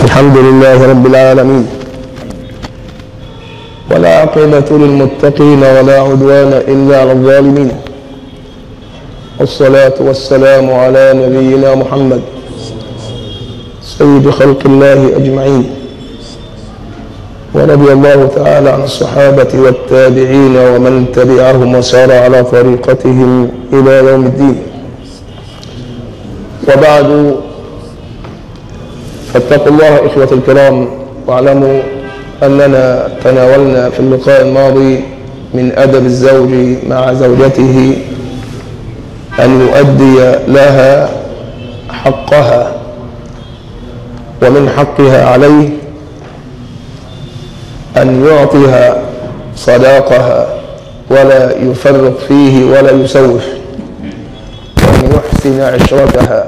الحمد لله رب العالمين ولا عقبة للمتقين ولا عدوان إلا على الظالمين والصلاة والسلام على نبينا محمد سيد خلق الله أجمعين ورضي الله تعالى عن الصحابة والتابعين ومن تبعهم وسار على طريقتهم إلى يوم الدين وبعد فاتقوا الله إخوة الكرام واعلموا أننا تناولنا في اللقاء الماضي من أدب الزوج مع زوجته أن يؤدي لها حقها ومن حقها عليه أن يعطيها صداقها ولا يفرط فيه ولا يسوف وأن يحسن عشرتها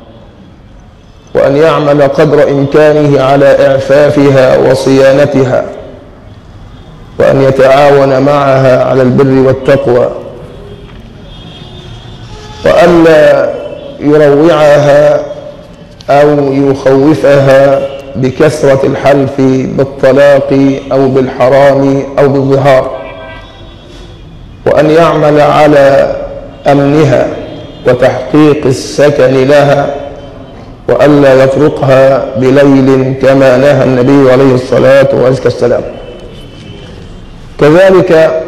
وأن يعمل قدر إمكانه على إعفافها وصيانتها وأن يتعاون معها على البر والتقوى وألا يروعها أو يخوفها بكثرة الحلف بالطلاق أو بالحرام أو بالظهار وأن يعمل على أمنها وتحقيق السكن لها وألا يطرقها بليل كما نهى النبي عليه الصلاة والسلام كذلك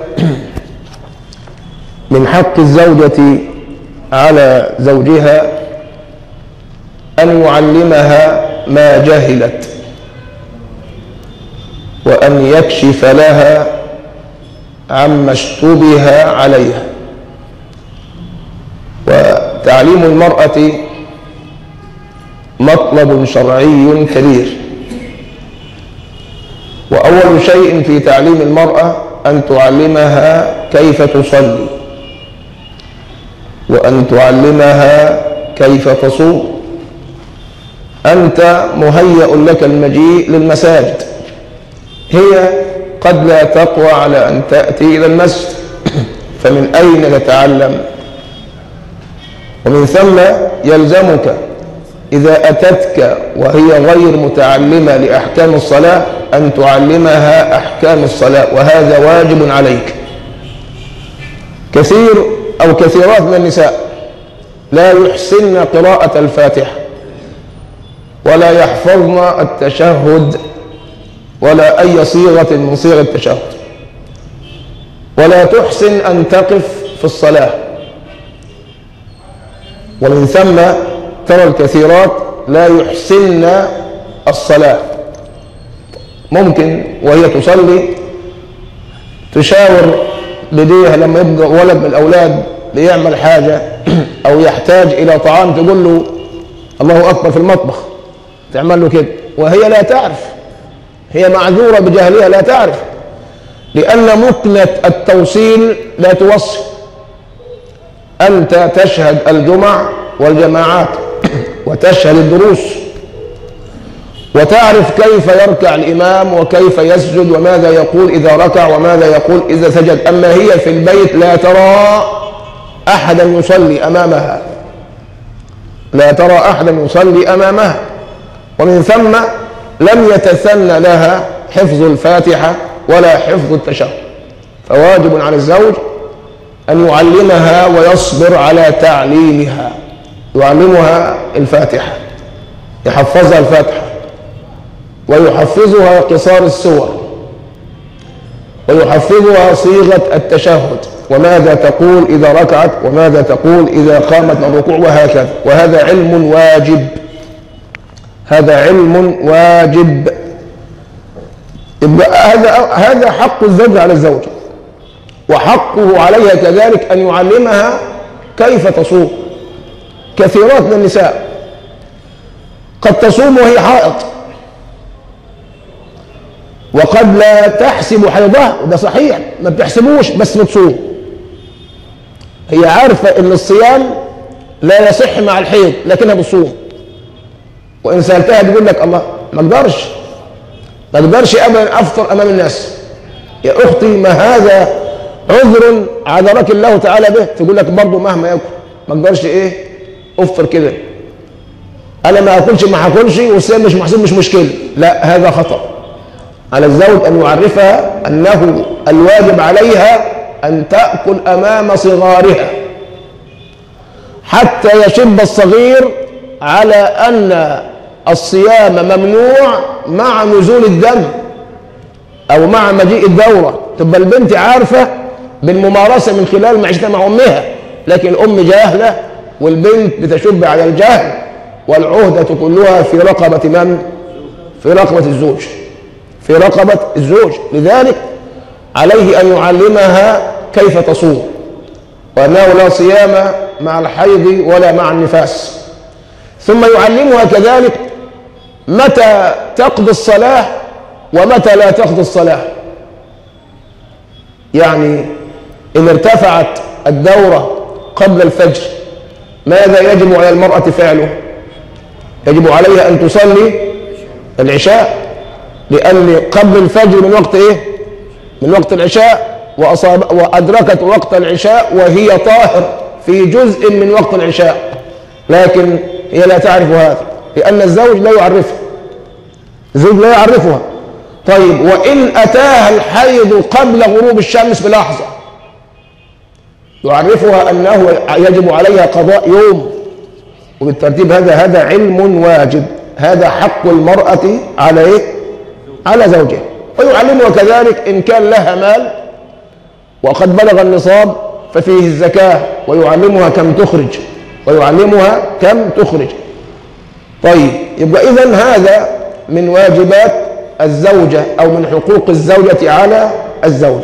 من حق الزوجة على زوجها أن يعلمها ما جهلت وأن يكشف لها عما اشتبه عليها وتعليم المرأة مطلب شرعي كبير وأول شيء في تعليم المرأة أن تعلمها كيف تصلي وأن تعلمها كيف تصوم أنت مهيأ لك المجيء للمساجد هي قد لا تقوى على أن تأتي إلى المسجد فمن أين تتعلم ومن ثم يلزمك إذا أتتك وهي غير متعلمة لأحكام الصلاة أن تعلمها أحكام الصلاة وهذا واجب عليك كثير أو كثيرات من النساء لا يحسن قراءة الفاتحة ولا يحفظن التشهد ولا أي صيغة من صيغ التشهد ولا تحسن أن تقف في الصلاة ومن ثم ترى الكثيرات لا يحسن الصلاة ممكن وهي تصلي تشاور بديها لما يبقى ولد من الأولاد ليعمل حاجة أو يحتاج إلى طعام تقول له الله أكبر في المطبخ تعمل له كده وهي لا تعرف هي معذورة بجهلها لا تعرف لأن مكنة التوصيل لا توصل أنت تشهد الجمع والجماعات وتشهد الدروس وتعرف كيف يركع الإمام وكيف يسجد وماذا يقول إذا ركع وماذا يقول إذا سجد أما هي في البيت لا ترى أحدا يصلي أمامها لا ترى أحدا يصلي أمامها ومن ثم لم يتثنى لها حفظ الفاتحة ولا حفظ التشهد فواجب على الزوج أن يعلمها ويصبر على تعليمها يعلمها الفاتحة يحفظها الفاتحة ويحفظها قصار السور ويحفظها صيغة التشهد وماذا تقول إذا ركعت وماذا تقول إذا قامت من الركوع وهكذا وهذا علم واجب هذا علم واجب هذا هذا حق الزوج على الزوجة وحقه عليها كذلك أن يعلمها كيف تصوم كثيرات من النساء قد تصوم وهي حائض وقد لا تحسب حيضها وده صحيح ما بتحسبوش بس بتصوم هي عارفة ان الصيام لا يصح مع الحيض لكنها بتصوم وان سالتها تقول لك الله ما اقدرش ما اقدرش ابدا افطر امام الناس يا اختي ما هذا عذر عذرك الله تعالى به تقول لك برضه مهما يكن ما اقدرش ايه افطر كده انا ما اكلش ما هاكلش والصيام مش محسوب مش مشكله لا هذا خطا على الزوج ان يعرفها انه الواجب عليها ان تاكل امام صغارها حتى يشب الصغير على ان الصيام ممنوع مع نزول الدم او مع مجيء الدوره تبقى البنت عارفه بالممارسه من خلال معيشتها مع امها لكن الام جاهله والبنت بتشب على الجهل والعهده كلها في رقبه من في رقبه الزوج في رقبه الزوج لذلك عليه ان يعلمها كيف تصوم وانه لا صيام مع الحيض ولا مع النفاس ثم يعلمها كذلك متى تقضي الصلاه ومتى لا تقضي الصلاه يعني إن ارتفعت الدورة قبل الفجر ماذا يجب على المرأة فعله يجب عليها أن تصلي العشاء لأن قبل الفجر من وقت إيه من وقت العشاء وأصاب وأدركت وقت العشاء وهي طاهر في جزء من وقت العشاء لكن هي لا تعرف هذا لأن الزوج لا يعرفها الزوج لا يعرفها طيب وإن أتاها الحيض قبل غروب الشمس بلحظة يعرفها أنه يجب عليها قضاء يوم وبالترتيب هذا هذا علم واجب هذا حق المرأة على إيه؟ على زوجها ويعلمها كذلك إن كان لها مال وقد بلغ النصاب ففيه الزكاة ويعلمها كم تخرج ويعلمها كم تخرج طيب يبقى إذن هذا من واجبات الزوجة أو من حقوق الزوجة على الزوج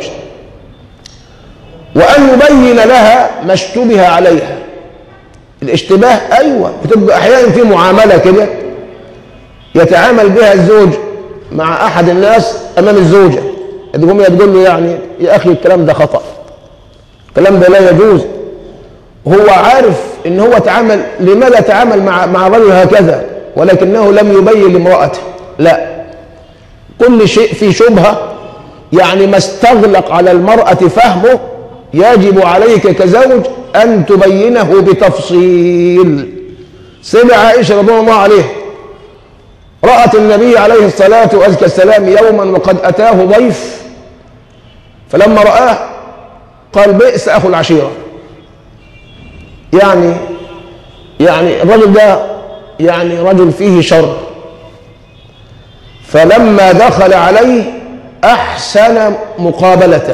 وأن يبين لها ما اشتبه عليها الاشتباه أيوة بتبقى أحيانا في معاملة كده يتعامل بها الزوج مع أحد الناس أمام الزوجة تقوم تقول له يعني يا أخي الكلام ده خطأ الكلام ده لا يجوز هو عارف ان هو تعامل لماذا تعامل مع مع الرجل هكذا ولكنه لم يبين لامرأته لا كل شيء في شبهة يعني ما استغلق على المرأة فهمه يجب عليك كزوج أن تبينه بتفصيل سمع عائشة رضي الله عليه رأت النبي عليه الصلاة والسلام يوما وقد أتاه ضيف فلما رآه قال بئس أخو العشيرة يعني يعني الرجل ده يعني رجل فيه شر فلما دخل عليه أحسن مقابلته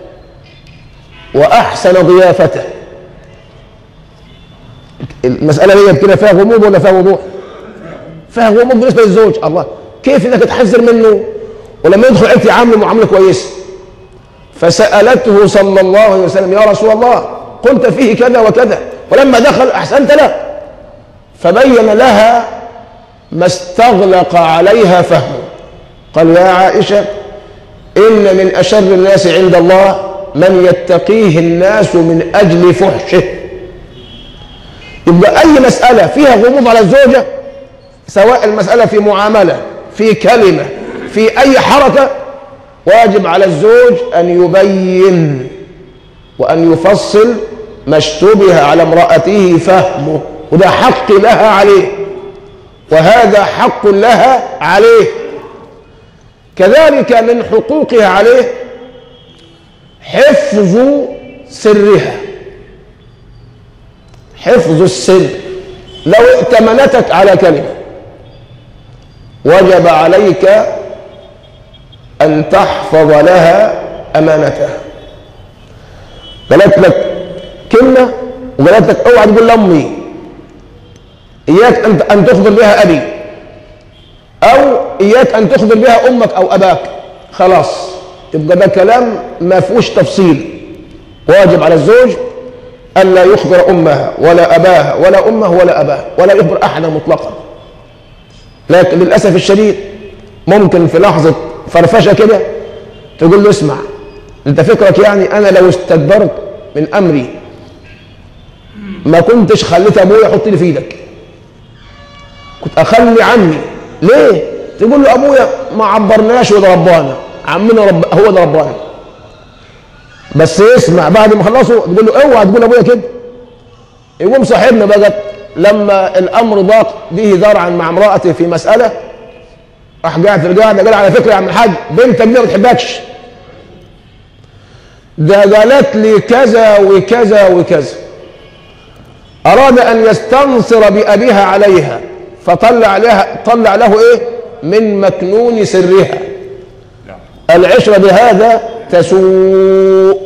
وأحسن ضيافته المسألة هي كده فيها غموض ولا فيها وضوح؟ فيها غموض بالنسبة للزوج الله كيف انك تحذر منه ولما يدخل انت عامله معاملة كويسة فسألته صلى الله عليه وسلم يا رسول الله قلت فيه كذا وكذا ولما دخل أحسنت له فبين لها ما استغلق عليها فهمه قال يا عائشة إن من أشر الناس عند الله من يتقيه الناس من أجل فحشه يبقى أي مسألة فيها غموض على الزوجة سواء المسألة في معاملة في كلمة في أي حركة واجب على الزوج أن يبين وأن يفصل ما اشتبه على امرأته فهمه وده حق لها عليه وهذا حق لها عليه كذلك من حقوقها عليه حفظ سرها حفظ السر لو ائتمنتك على كلمة وجب عليك أن تحفظ لها أمانتها قالت لك كلمة وقالت لك اوعى تقول لأمي إياك أن أن تخبر بها أبي أو إياك أن تخبر بها أمك أو أباك خلاص يبقى ده كلام ما فيهوش تفصيل واجب على الزوج أن لا يخبر أمها ولا أباها ولا أمه ولا أباه ولا يخبر أحدا مطلقا لكن للأسف الشديد ممكن في لحظة فرفشة كده تقول له اسمع انت فكرك يعني انا لو استدبرت من امري ما كنتش خليت ابويا يحط لي في ايدك كنت اخلي عني ليه تقول له ابويا ما عبرناش وده ربانا عمنا رب هو ده ربانا بس اسمع بعد ما خلصوا تقول له اوعى تقول ابويا كده يقوم صاحبنا بقى لما الامر ضاق به ذرعا مع امراته في مساله راح قاعد في القعده قال على فكره يا عم الحاج بنتك دي ما بتحبكش ده قالت لي كذا وكذا وكذا اراد ان يستنصر بابيها عليها فطلع عليها طلع له ايه من مكنون سرها العشره بهذا تسوء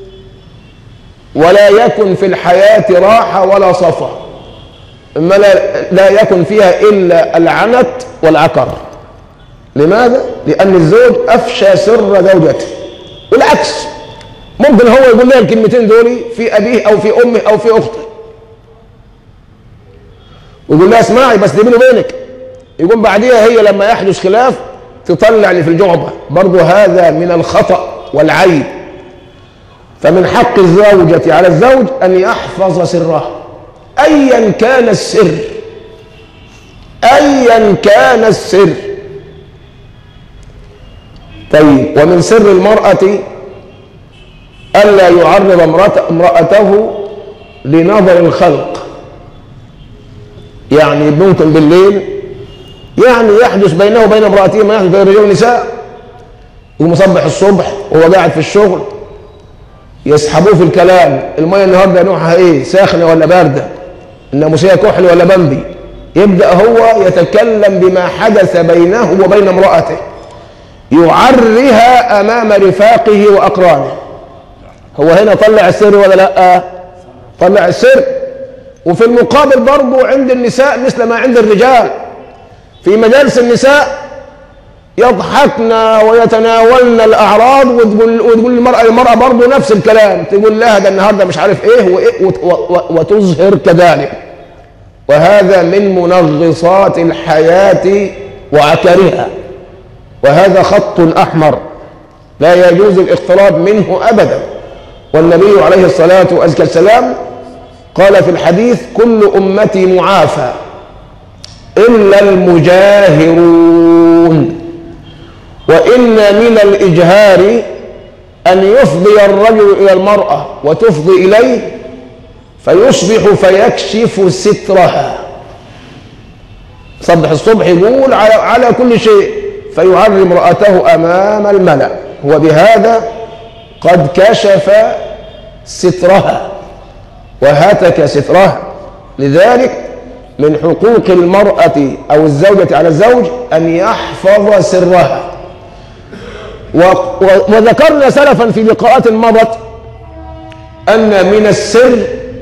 ولا يكن في الحياه راحه ولا صفا ما لا, لا يكن فيها الا العنت والعكر لماذا لان الزوج افشى سر زوجته والعكس ممكن هو يقول لها الكلمتين دول في ابيه او في امه او في اخته ويقول لها اسمعي بس دي بيني وبينك يقوم بعديها هي لما يحدث خلاف تطلع لي في الجعبه برضه هذا من الخطا والعيب فمن حق الزوجه على الزوج ان يحفظ سرها ايا كان السر ايا كان السر طيب ومن سر المراه الا يعرض امراته لنظر الخلق يعني ممكن بالليل يعني يحدث بينه وبين امرأته ما يحدث بين الرجال والنساء يقوم يصبح الصبح وهو قاعد في الشغل يسحبوه في الكلام المية النهارده نوعها ايه ساخنة ولا باردة الناموسية كحل ولا بمبي يبدأ هو يتكلم بما حدث بينه وبين امرأته يعرها أمام رفاقه وأقرانه هو هنا طلع السر ولا لا طلع السر وفي المقابل برضه عند النساء مثل ما عند الرجال في مجالس النساء يضحكن ويتناولن الاعراض وتقول وتقول المراه المراه برضه نفس الكلام تقول لها ده النهارده مش عارف ايه وايه وتظهر كذلك وهذا من منغصات الحياه وعكرها وهذا خط احمر لا يجوز الاقتراب منه ابدا والنبي عليه الصلاه والسلام قال في الحديث كل امتي معافى الا المجاهرون وان من الاجهار ان يفضي الرجل الى المراه وتفضي اليه فيصبح فيكشف سترها صبح الصبح يقول على, على كل شيء فيعري امراته امام الملا هو بهذا قد كشف سترها وهتك سترها لذلك من حقوق المرأة أو الزوجة على الزوج أن يحفظ سرها وذكرنا سلفا في لقاءات مضت أن من السر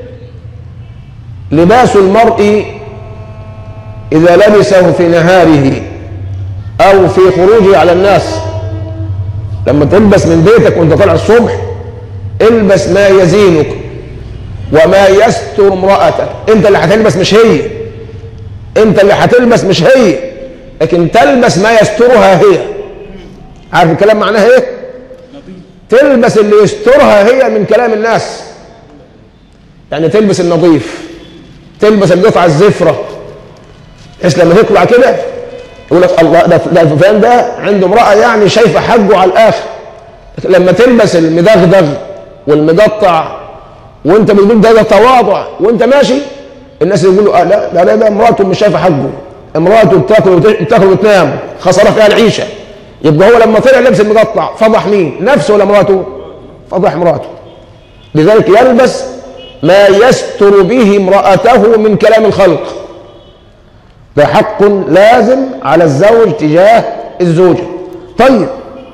لباس المرء إذا لبسه في نهاره أو في خروجه على الناس لما تلبس من بيتك وانت طالع الصبح البس ما يزينك وما يستر امرأتك انت اللي هتلبس مش هي انت اللي هتلبس مش هي لكن تلبس ما يسترها هي عارف الكلام معناه ايه تلبس اللي يسترها هي من كلام الناس يعني تلبس النظيف تلبس القطعة الزفرة بحيث لما تطلع كده يقول لك الله ده ده فلان ده عنده امرأة يعني شايفة حجه على الآخر لما تلبس المدغدغ والمقطع وانت بتقول ده ده تواضع وانت ماشي الناس يقولوا آه لا لا لا, لا امراته مش شايفه حقه امراته بتاكل بتاكل وتنام خساره فيها العيشه يبقى هو لما طلع لبس المقطع فضح مين؟ نفسه ولا مراته؟ فضح مراته لذلك يلبس ما يستر به امرأته من كلام الخلق ده حق لازم على الزوج تجاه الزوجة طيب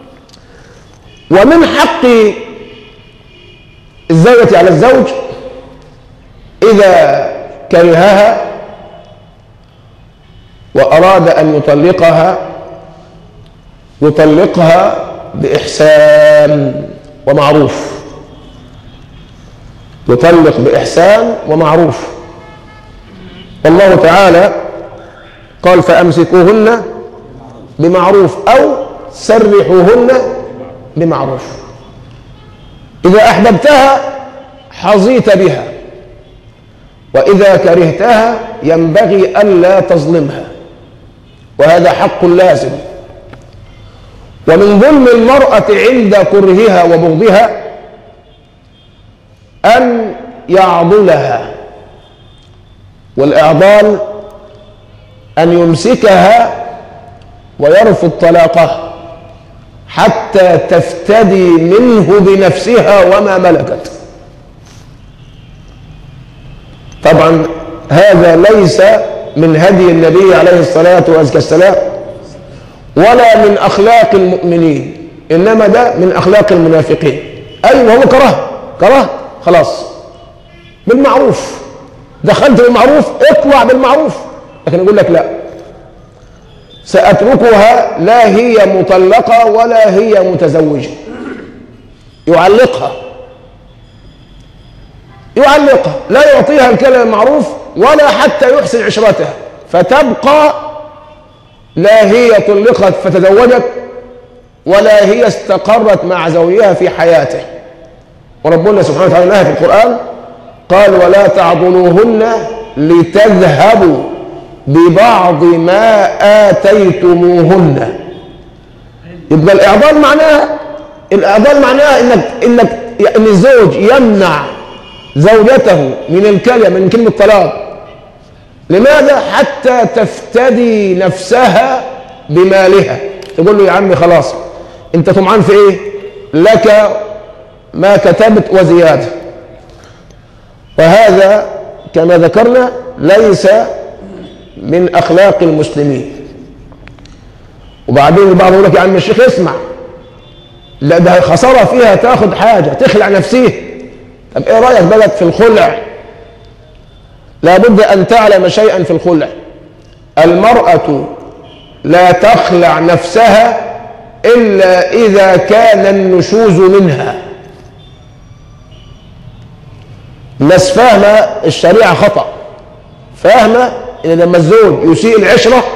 ومن حق الزوجة على الزوج إذا كرهها وأراد أن يطلقها يطلقها بإحسان ومعروف يطلق بإحسان ومعروف والله تعالى قال فأمسكوهن بمعروف أو سرحوهن بمعروف إذا أحببتها حظيت بها وإذا كرهتها ينبغي ألا تظلمها وهذا حق لازم ومن ظلم المرأة عند كرهها وبغضها أن يعضلها والإعضال أن يمسكها ويرفض طلاقها حتى تفتدي منه بنفسها وما ملكت طبعا هذا ليس من هدي النبي عليه الصلاة والسلام ولا من أخلاق المؤمنين إنما ده من أخلاق المنافقين أيوة هو كره كره خلاص بالمعروف دخلت بالمعروف اطلع بالمعروف لكن يقول لك لا سأتركها لا هي مطلقة ولا هي متزوجة يعلقها يعلقها لا يعطيها الكلام المعروف ولا حتى يحسن عشرتها فتبقى لا هي طلقت فتزوجت ولا هي استقرت مع زوجها في حياته وربنا سبحانه وتعالى نهى في القرآن قال ولا تعضلوهن لتذهبوا ببعض ما آتيتموهن يبقى الإعضال معناها الإعضال معناها إنك إنك إن الزوج يمنع زوجته من الكلمة من كلمة طلاق لماذا؟ حتى تفتدي نفسها بمالها تقول له يا عمي خلاص انت طمعان في ايه؟ لك ما كتبت وزيادة وهذا كما ذكرنا ليس من أخلاق المسلمين وبعدين البعض يقول لك يا عم الشيخ اسمع لا ده خسارة فيها تاخد حاجة تخلع نفسيه طب ايه رأيك بلد في الخلع لابد أن تعلم شيئا في الخلع المرأة لا تخلع نفسها إلا إذا كان النشوز منها الناس فاهمة الشريعة خطأ فاهمة إن لما الزوج يسيء العشرة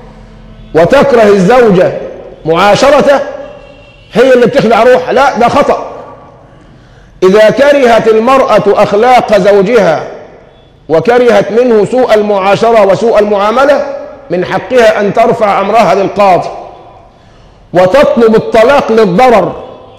وتكره الزوجة معاشرته هي اللي بتخلع روحها لا ده خطأ إذا كرهت المرأة أخلاق زوجها وكرهت منه سوء المعاشرة وسوء المعاملة من حقها أن ترفع أمرها للقاضي وتطلب الطلاق للضرر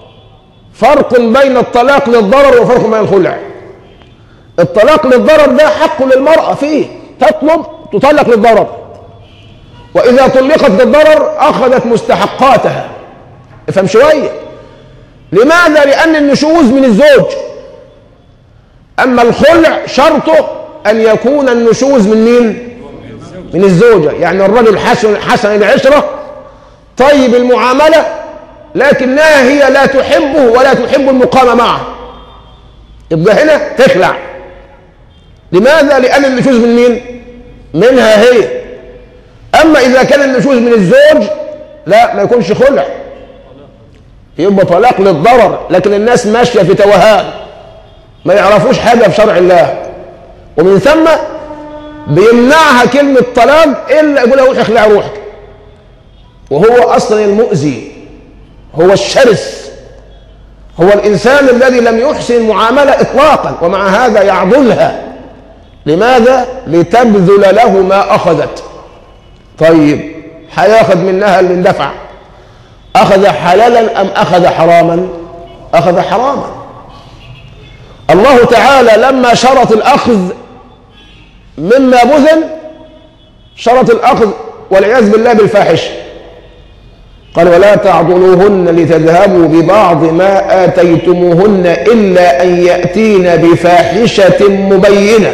فرق بين الطلاق للضرر وفرق بين الخلع الطلاق للضرر ده حق للمرأة فيه تطلب تطلق للضرر وإذا طلقت للضرر أخذت مستحقاتها افهم شوية لماذا؟ لأن النشوز من الزوج أما الخلع شرطه أن يكون النشوز من مين؟ من الزوجة يعني الرجل حسن حسن العشرة طيب المعاملة لكنها هي لا تحبه ولا تحب المقام معه يبقى هنا تخلع لماذا؟ لأن النشوز من مين؟ منها هي أما إذا كان النشوز من الزوج لا ما يكونش خلع يبقى طلاق للضرر لكن الناس ماشية في توهان ما يعرفوش حاجة في شرع الله ومن ثم بيمنعها كلمة طلاق إلا يقول لها اخلع روحك وهو أصلا المؤذي هو الشرس هو الإنسان الذي لم يحسن المعاملة إطلاقا ومع هذا يعضلها لماذا؟ لتبذل له ما أخذت طيب هياخذ منها اللي اندفع أخذ حلالا أم أخذ حراما أخذ حراما الله تعالى لما شرط الأخذ مما بذل شرط الأخذ والعياذ بالله بالفاحشة قال ولا تعضلوهن لتذهبوا ببعض ما آتيتموهن إلا أن يأتين بفاحشة مبينة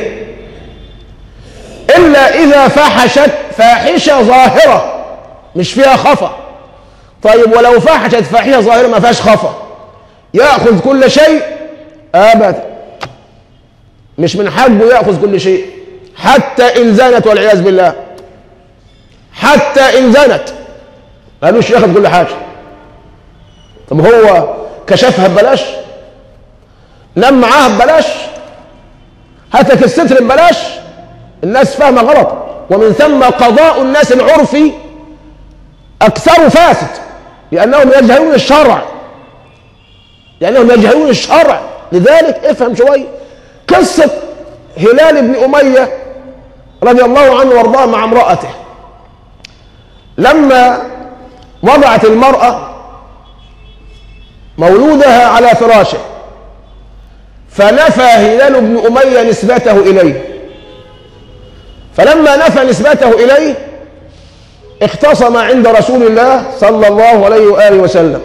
إلا إذا فحشت فاحشة ظاهرة مش فيها خفأ طيب ولو فحشت فاحشة ظاهرة ما فيهاش خفأ يأخذ كل شيء أبدا مش من حقه يأخذ كل شيء حتى إن زنت والعياذ بالله حتى إن زنت قالوش ياخذ كل حاجة طب هو كشفها ببلاش نام معاها ببلاش هاتك الستر ببلاش الناس فاهمة غلط ومن ثم قضاء الناس العرفي أكثر فاسد لأنهم يجهلون الشرع لأنهم يجهلون الشرع لذلك افهم شوية قصة هلال بن أمية رضي الله عنه وارضاه مع امرأته لما وضعت المرأة مولودها على فراشه فنفى هلال بن أمية نسبته إليه فلما نفى نسبته إليه اختصم عند رسول الله صلى الله عليه وآله وسلم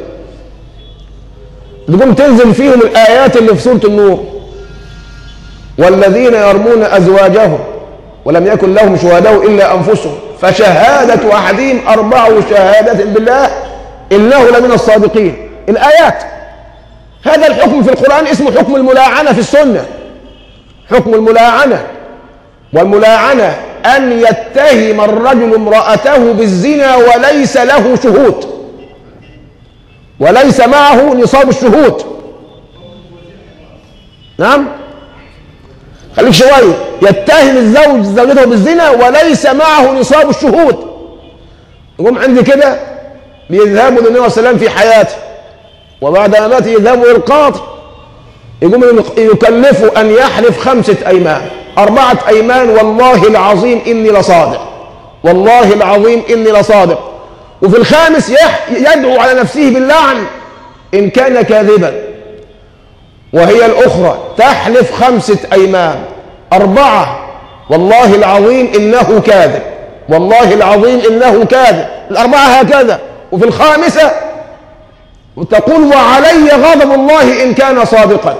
تقوم تنزل فيهم الآيات اللي في سورة النور والذين يرمون أزواجهم ولم يكن لهم شهداء إلا أنفسهم فشهادة أحدهم أربع شهادة بالله إنه لمن الصادقين الآيات هذا الحكم في القرآن اسمه حكم الملاعنة في السنة حكم الملاعنة والملاعنة أن يتهم الرجل امرأته بالزنا وليس له شهود وليس معه نصاب الشهود نعم خليك شوية يتهم الزوج زوجته بالزنا وليس معه نصاب الشهود يقوم عندي كده بيذهبوا للنبي صلى الله عليه وسلم في حياته وبعد مماته يذهبوا الى القاضي يقوم يكلفه ان يحلف خمسه ايمان اربعه ايمان والله العظيم اني لصادق والله العظيم اني لصادق وفي الخامس يح- يدعو على نفسه باللعن ان كان كاذبا وهي الأخرى تحلف خمسة أيمان أربعة والله العظيم إنه كاذب والله العظيم إنه كاذب الأربعة هكذا وفي الخامسة وتقول وعلي غضب الله إن كان صادقا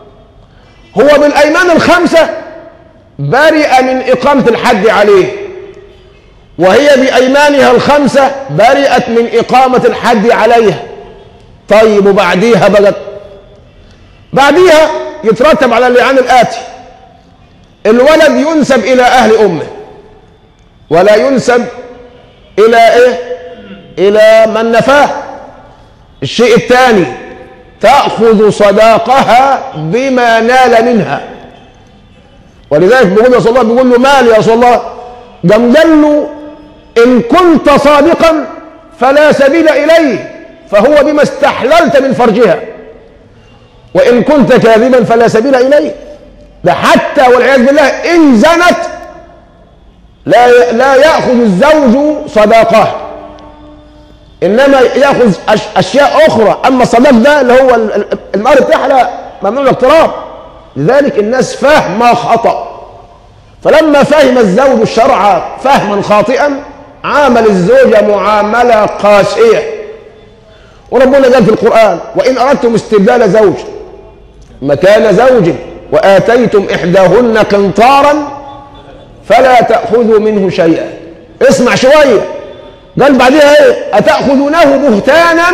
هو بالأيمان الخمسة برئ من إقامة الحد عليه وهي بأيمانها الخمسة برئت من إقامة الحد عليها طيب وبعديها بقت بعديها يترتب على اللعان الآتي الولد ينسب إلى أهل أمه ولا ينسب إلى إيه؟ إلى من نفاه الشيء الثاني تأخذ صداقها بما نال منها ولذلك بيقول رسول الله بيقول له مال يا رسول الله قام قال له إن كنت صادقا فلا سبيل إليه فهو بما استحللت من فرجها وإن كنت كاذبا فلا سبيل إليه ده حتى والعياذ بالله إن زنت لا لا يأخذ الزوج صداقه إنما يأخذ أش- أشياء أخرى أما الصداق ده اللي هو ال- ال- المال بتاعها لا ممنوع الاقتراب لذلك الناس فاهمة خطأ فلما فهم الزوج الشرع فهما خاطئا عامل الزوجة معاملة قاسية وربنا قال في القرآن وإن أردتم استبدال زوج مكان زوج وآتيتم إحداهن قنطارا فلا تأخذوا منه شيئا اسمع شوية قال بعدها ايه أتأخذونه بهتانا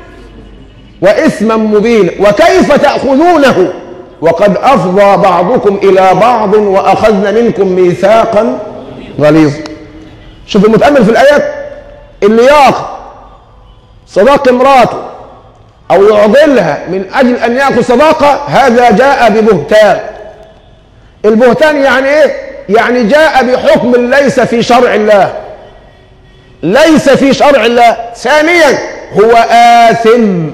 وإثما مبينا وكيف تأخذونه وقد أفضى بعضكم إلى بعض وأخذن منكم ميثاقا غليظا شوف المتأمل في الآيات اللي ياخذ صداق امراته أو يعضلها من أجل أن يأخذ صداقة هذا جاء ببهتان البهتان يعني إيه؟ يعني جاء بحكم ليس في شرع الله ليس في شرع الله ثانيا هو آثم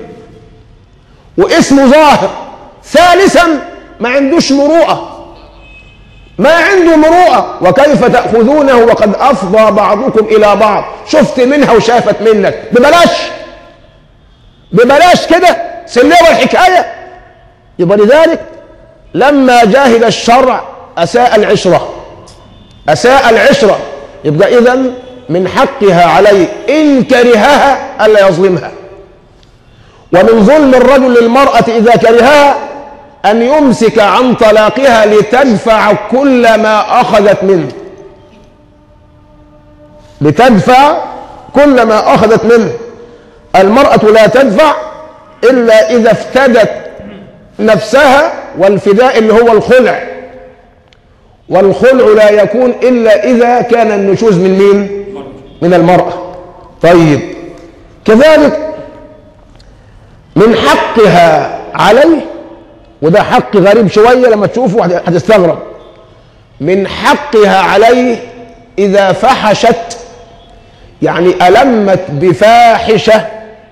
واسمه ظاهر ثالثا ما عندوش مروءة ما عنده مروءة وكيف تأخذونه وقد أفضى بعضكم إلى بعض شفت منها وشافت منك ببلاش ببلاش كده سلوى الحكاية يبقى لذلك لما جاهل الشرع أساء العشرة أساء العشرة يبقى إذا من حقها عليه إن كرهها ألا يظلمها ومن ظلم الرجل للمرأة إذا كرهها أن يمسك عن طلاقها لتدفع كل ما أخذت منه لتدفع كل ما أخذت منه المرأة لا تدفع إلا إذا افتدت نفسها والفداء اللي هو الخلع والخلع لا يكون إلا إذا كان النشوز من مين؟ من المرأة طيب كذلك من حقها عليه وده حق غريب شوية لما تشوفه هتستغرب من حقها عليه إذا فحشت يعني ألمت بفاحشة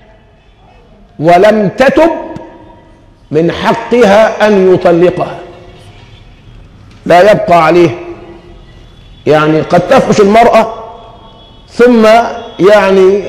ولم تتب من حقها أن يطلقها لا يبقى عليه يعني قد تفحش المرأة ثم يعني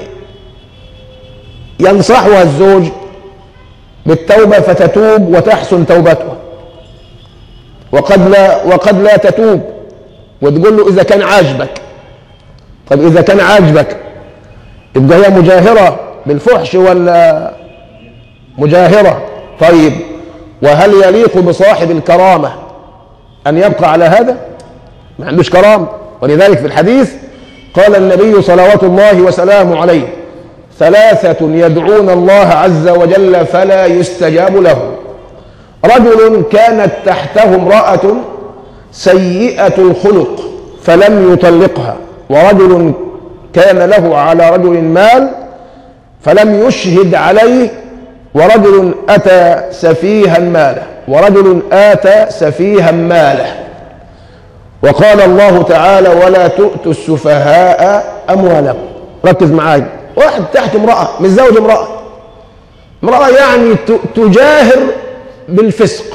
ينصحها الزوج بالتوبة فتتوب وتحسن توبتها وقد لا وقد لا تتوب وتقول له إذا كان عاجبك طب إذا كان عاجبك يبقى هي مجاهرة بالفحش ولا مجاهرة طيب وهل يليق بصاحب الكرامة أن يبقى على هذا ما عندوش كرامة ولذلك في الحديث قال النبي صلوات الله وسلامه عليه ثلاثة يدعون الله عز وجل فلا يستجاب له رجل كانت تحته امرأة سيئة الخلق فلم يطلقها ورجل كان له على رجل مال فلم يشهد عليه ورجل أتى سفيها ماله ورجل آتى سفيها ماله وقال الله تعالى ولا تؤتوا السفهاء أموالكم ركز معايا واحد تحت امرأة متزوج امرأة امرأة يعني تجاهر بالفسق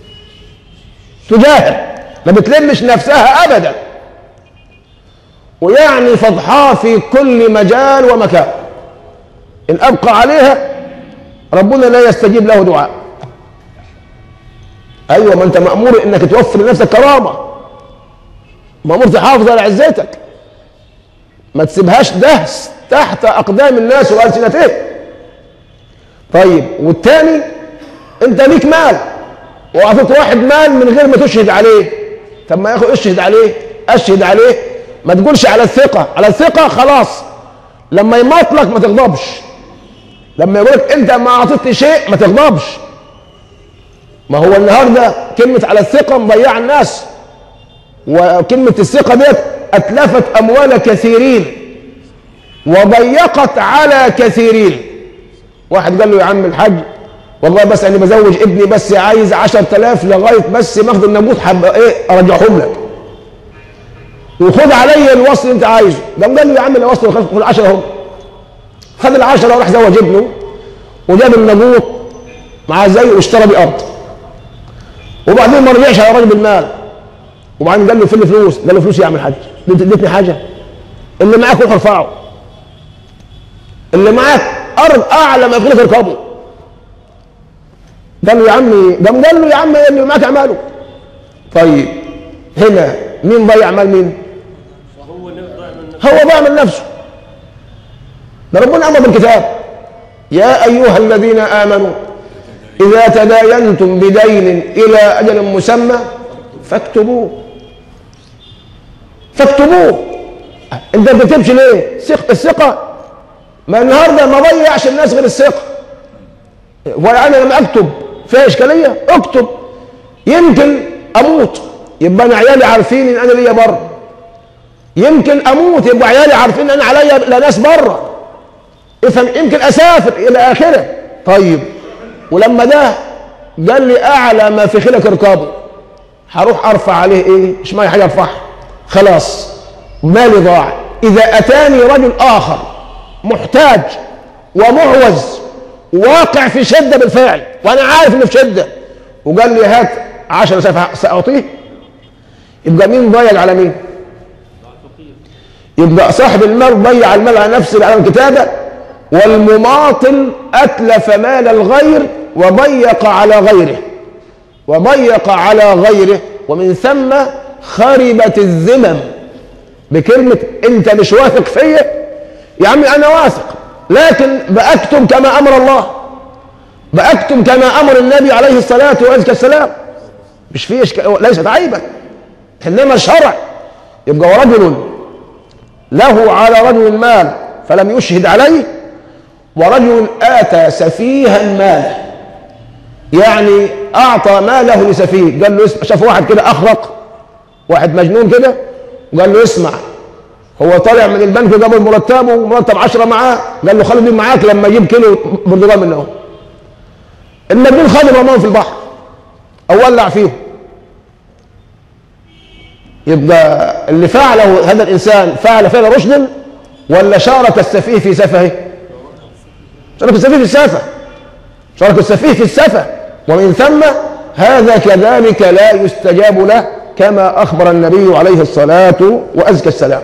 تجاهر ما بتلمش نفسها أبدا ويعني فضحاه في كل مجال ومكان إن أبقى عليها ربنا لا يستجيب له دعاء أيوة ما أنت مأمور إنك توفر لنفسك كرامة مأمور تحافظ على عزتك ما تسيبهاش دهس تحت أقدام الناس وألسنتهم طيب والتاني أنت ليك مال وأعطيت واحد مال من غير ما تشهد عليه طب ما ياخد اشهد عليه أشهد عليه ما تقولش على الثقة على الثقة خلاص لما يماطلك ما تغضبش لما يقولك انت ما اعطيتني شيء ما تغضبش ما هو النهارده كلمة على الثقة مضيعة الناس وكلمة الثقة ديت أتلفت أموال كثيرين وضيقت على كثيرين واحد قال له يا عم الحاج والله بس أنا بزوج ابني بس عايز عشر تلاف لغاية بس ماخد النبوت حب إيه أرجعهم لك وخد علي الوصل اللي أنت عايزه قام قال له يا عم الوصل خد العشرة هم خد العشرة وراح زوج ابنه وجاب النبوت معاه زي واشترى بأرض وبعدين ما رجعش على راجل بالمال وبعدين قال له فين الفلوس؟ قال له فلوس يا عم الحاج اديتني حاجه اللي معاك روح ارفعه اللي معاك ارض اعلى ما يقدر تركبه قال له يا عمي قام قال له يا عم اللي معاك اعماله طيب هنا مين ضيع مال مين؟ هو ضيع من نفسه ده ربنا امر بالكتاب يا ايها الذين امنوا اذا تداينتم بدين الى اجل مسمى فاكتبوه فاكتبوه انت ما بتكتبش ليه؟ ثقة الثقة ما النهارده ما ضيعش الناس غير الثقة وانا لما اكتب فيها اشكالية اكتب يمكن اموت يبقى انا عيالي عارفين ان انا ليا بره يمكن اموت يبقى عيالي عارفين ان انا عليا لناس بره افهم يمكن اسافر الى اخره طيب ولما ده قال لي اعلى ما في خلق اركابه هروح ارفع عليه ايه مش معي حاجه ارفعها خلاص مالي ضاع اذا اتاني رجل اخر محتاج ومعوز واقع في شده بالفعل وانا عارف انه في شده وقال لي هات 10 ساعطيه يبقى مين ضيع على مين يبقى صاحب المال ضيع المال على نفسه على الكتابه والمماطل اتلف مال الغير وضيق على غيره وضيق على غيره ومن ثم خربت الذمم بكلمة انت مش واثق فيا يا عمي انا واثق لكن بأكتم كما امر الله بأكتم كما امر النبي عليه الصلاة والسلام مش فيه إشك... ليست عيبا انما شرع يبقى رجل له على رجل مال فلم يشهد عليه ورجل آتى سفيها ماله يعني اعطى ماله لسفيه قال له شاف واحد كده اخرق واحد مجنون كده وقال له اسمع هو طالع من البنك جاب مرتبه ومرتب 10 معاه قال له خلي دي معاك لما يجيب كيلو برتقال منه المجنون خد رماهم في البحر او ولع فيهم يبقى اللي فعله هذا الانسان فعل فعل رشد ولا شارك السفيه في سفهه شارك السفيه في السفه شارك السفيه في السفه ومن ثم هذا كذلك لا يستجاب له كما أخبر النبي عليه الصلاة وأزكى السلام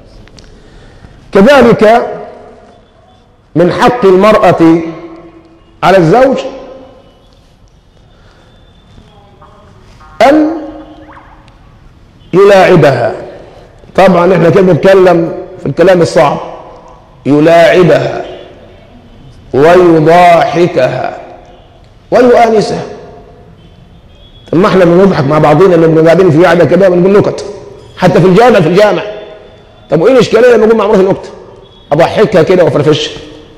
كذلك من حق المرأة على الزوج أن يلاعبها طبعا احنا كده بنتكلم في الكلام الصعب يلاعبها ويضاحكها ويؤانسها طب ما احنا بنضحك مع بعضنا لما قاعدين في قاعده كده بنقول نكت حتى في الجامع في الجامع طب وايه الاشكاليه لما اقول مع مراتي نكته اضحكها كده وافرفشها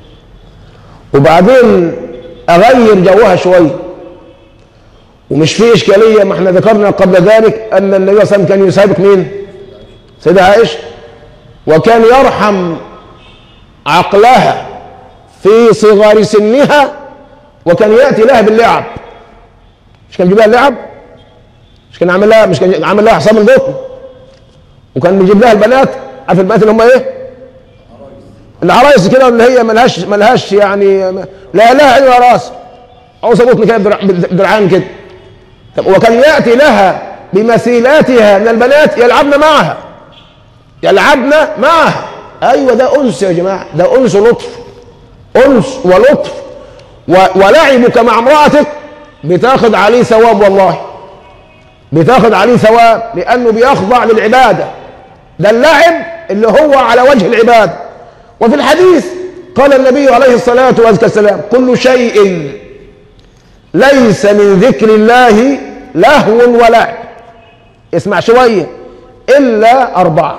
وبعدين اغير جوها شويه ومش في اشكاليه ما احنا ذكرنا قبل ذلك ان النبي صلى الله عليه وسلم كان يسابق مين؟ سيدة عائشه وكان يرحم عقلها في صغار سنها وكان ياتي لها باللعب مش كان يجيب لها اللعب مش كان عامل لها مش كان عامل لها حساب البطن وكان بيجيب لها البنات عارف البنات اللي هم ايه؟ العرايس كده اللي هي ملهاش ملهاش يعني لا لها عين ولا راس عاوزه بطن كده بدرع- بدرعان كده طب وكان ياتي لها بمثيلاتها من البنات يلعبن معها يلعبن معها ايوه ده انس يا جماعه ده انس ولطف انس ولطف و- ولعبك مع امراتك بتاخد عليه ثواب والله بتاخد عليه ثواب لانه بيخضع للعباده ده اللعب اللي هو على وجه العباده وفي الحديث قال النبي عليه الصلاه والسلام كل شيء ليس من ذكر الله لهو ولعب اسمع شويه الا اربعه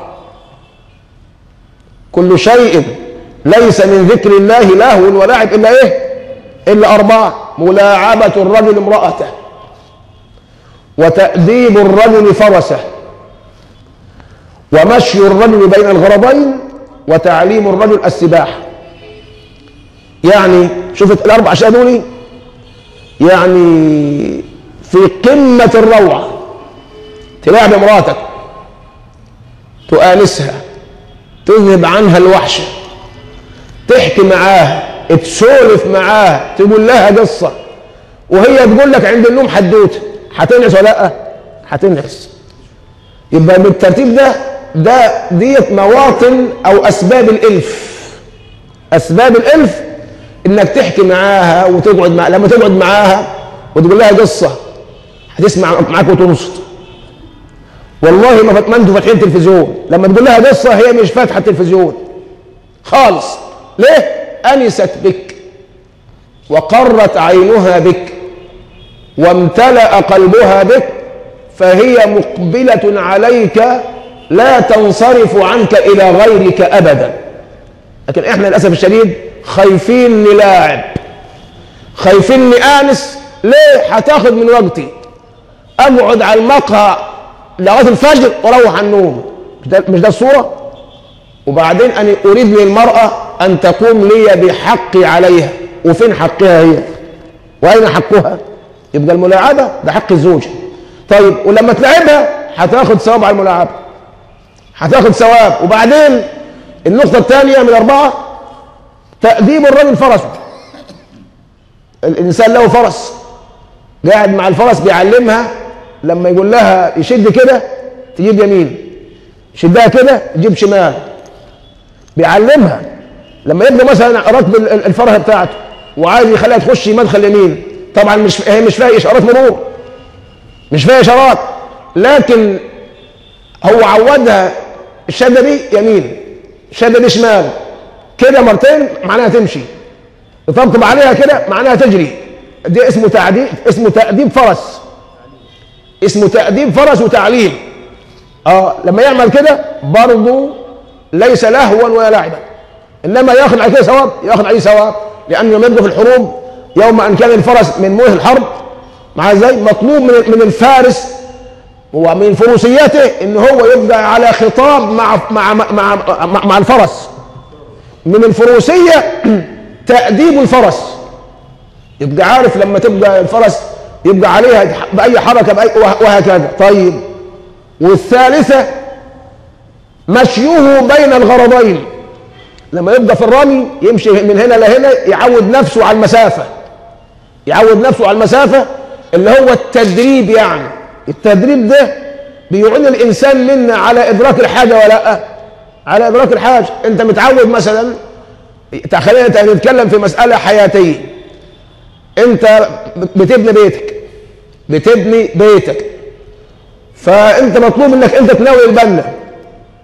كل شيء ليس من ذكر الله لهو ولعب الا ايه الا اربعه ملاعبه الرجل امراته وتاديب الرجل فرسه ومشي الرجل بين الغرضين وتعليم الرجل السباحه يعني شوفت الاربع اشياء دول يعني في قمه الروعه تلاعب امراتك تؤانسها تذهب عنها الوحشه تحكي معاها تسولف معاها تقول لها قصه وهي تقول لك عند النوم حدوته هتنعس ولا لا؟ هتنعس يبقى بالترتيب ده ده ديت مواطن او اسباب الالف اسباب الالف انك تحكي معاها وتقعد مع لما تقعد معاها وتقول لها قصه هتسمع معاك وتنصت والله ما فت- ما انتوا فاتحين تلفزيون لما تقول لها قصه هي مش فاتحه التلفزيون خالص ليه انست بك وقرت عينها بك وامتلأ قلبها بك فهي مقبلة عليك لا تنصرف عنك إلى غيرك أبدا لكن احنا للأسف الشديد خايفين نلاعب خايفين نآنس ليه هتاخد من وقتي أقعد على المقهى لغاية الفجر وأروح على النوم مش ده, مش ده الصورة وبعدين أنا أريد من المرأة أن تقوم لي بحقي عليها وفين حقها هي وأين حقها يبقى الملاعبة ده حق الزوجة طيب ولما تلعبها هتاخد ثواب على الملاعبة هتاخد ثواب وبعدين النقطة الثانية من أربعة تأديب الرجل فرسه الإنسان له فرس قاعد مع الفرس بيعلمها لما يقول لها يشد كده تجيب يمين يشدها كده تجيب شمال بيعلمها لما يبدا مثلا ركب ال- ال- الفرس بتاعته وعايز يخليها تخش مدخل يمين طبعا مش هي مش فيها اشارات مرور مش فيها اشارات لكن هو عودها الشده دي يمين الشده دي شمال كده مرتين معناها تمشي يطبطب عليها كده معناها تجري دي اسمه تعديب اسمه تأديب فرس اسمه تأديب فرس وتعليم اه لما يعمل كده برضه ليس لهوا ولا لعبا انما ياخذ عليه كده ثواب ياخذ عليه ثواب لانه لما يبقى في الحروب يوم ان كان الفرس من مويه الحرب مع ازاي مطلوب من من الفارس ومن فروسيته ان هو يبقى على خطاب مع مع مع مع, مع, مع الفرس من الفروسيه تأديب الفرس يبقى عارف لما تبقى الفرس يبقى عليها بأي حركة بأي وهكذا طيب والثالثة مشيه بين الغرضين لما يبقى في الرمي يمشي من هنا لهنا يعود نفسه على المسافة يعود نفسه على المسافة اللي هو التدريب يعني التدريب ده بيعين الإنسان منا على إدراك الحاجة ولا لا على إدراك الحاجة أنت متعود مثلا خلينا نتكلم في مسألة حياتية أنت بتبني بيتك بتبني بيتك فأنت مطلوب إنك أنت تناول البنا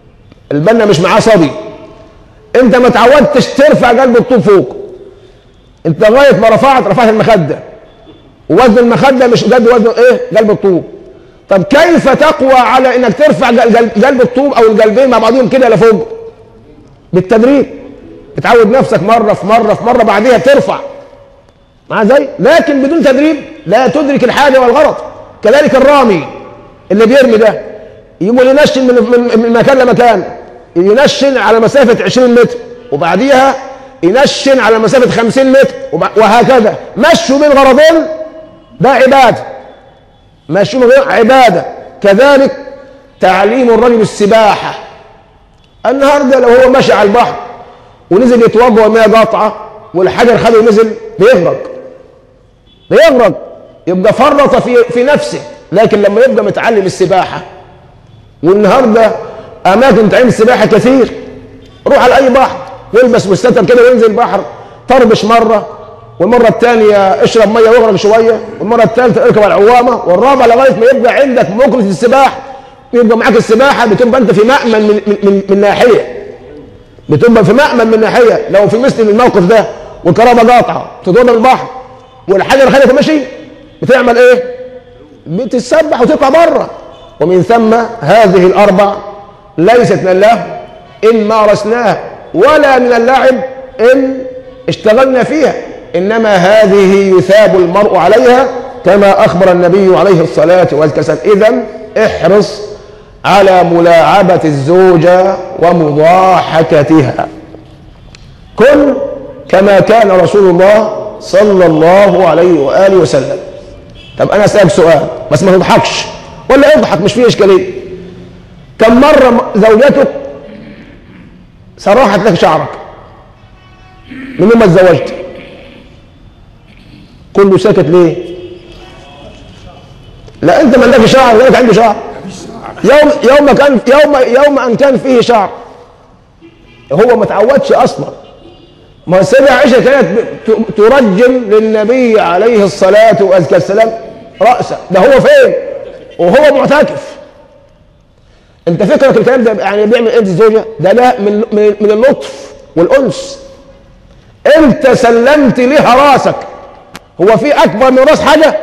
البنا مش معاه صبي انت ما تعودتش ترفع قلب الطوب فوق انت لغايه ما رفعت رفعت المخده ووزن المخده مش قد وزن ايه قلب الطوب طب كيف تقوى على انك ترفع قلب قلب الطوب او القلبين مع بعضهم كده لفوق بالتدريب بتعود نفسك مره في مره في مره بعديها ترفع مع زي لكن بدون تدريب لا تدرك الحاجه والغرض كذلك الرامي اللي بيرمي ده يقول ينشن من من من مكان لمكان ينشن على مسافه 20 متر وبعديها ينشن على مسافه 50 متر وب- وهكذا مشوا بين غرضين ده عباده مشوا بين عباده كذلك تعليم الرجل السباحه النهارده لو هو ماشي على البحر ونزل يتوضا والمياه قاطعه والحجر خده ونزل بيغرق بيغرق يبقى فرط في في نفسه لكن لما يبقى متعلم السباحه والنهارده اماكن تعليم السباحه كثير روح على اي بحر والبس مستتر كده وانزل البحر طربش مره والمره الثانيه اشرب ميه واغرق شويه والمره الثالثه اركب على العوامه والرابعه لغايه ما يبقى عندك مكنه السباحه يبقى معاك السباحه بتبقى انت في مأمن من من من, من ناحيه بتبقى في مأمن من ناحيه لو في مثل الموقف ده والكهرباء قاطعه تضرب البحر والحجر خليك ماشي بتعمل ايه؟ بتتسبح وتطلع بره ومن ثم هذه الاربع ليست من اللهو ان مارسناها ولا من اللعب ان اشتغلنا فيها انما هذه يثاب المرء عليها كما اخبر النبي عليه الصلاه والسلام اذا احرص على ملاعبه الزوجه ومضاحكتها كن كما كان رسول الله صلى الله عليه واله وسلم طب انا اسالك سؤال بس ما تضحكش ولا اضحك مش فيه اشكاليه كم مره زوجتك سرحت لك شعرك من يوم ما اتزوجت كله ساكت ليه لا انت ما عندكش شعر غيرك عنده شعر يوم يوم كان يوم يوم ان كان فيه شعر هو ما تعودش اصلا ما السيدة عائشة كانت ت- ترجم للنبي عليه الصلاة والسلام رأسه ده هو فين وهو معتكف انت فكرك الكلام ده يعني بيعمل انت الزوجة ده ده من من من اللطف والأنس انت سلمت لها راسك هو في اكبر من راس حاجة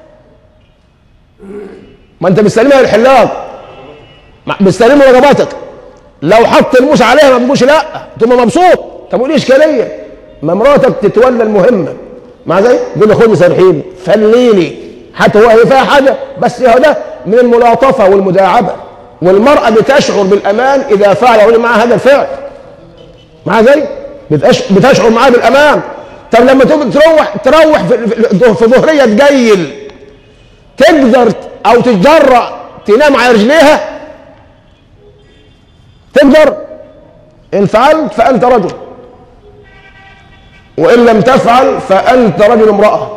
ما انت بتسلمها للحلاق ما- بتسلمها رغباتك لو حط الموس عليها ما بتقولش لا تبقى مبسوط طب وايه اشكاليه ما مراتك تتولى المهمه مع زي يقول لي خدني سامحيني فليني حتى هو هي فيها حاجه بس هو ده من الملاطفه والمداعبه والمراه بتشعر بالامان اذا فعل الرجل معها هذا الفعل مع زي بتش- بتشعر معاه بالامان طب لما تب- تروح تروح في, في, في ظهريه تجيل تقدر او تتجرأ تنام على رجليها تقدر إن فعلت فأنت رجل وإن لم تفعل فأنت رجل امرأة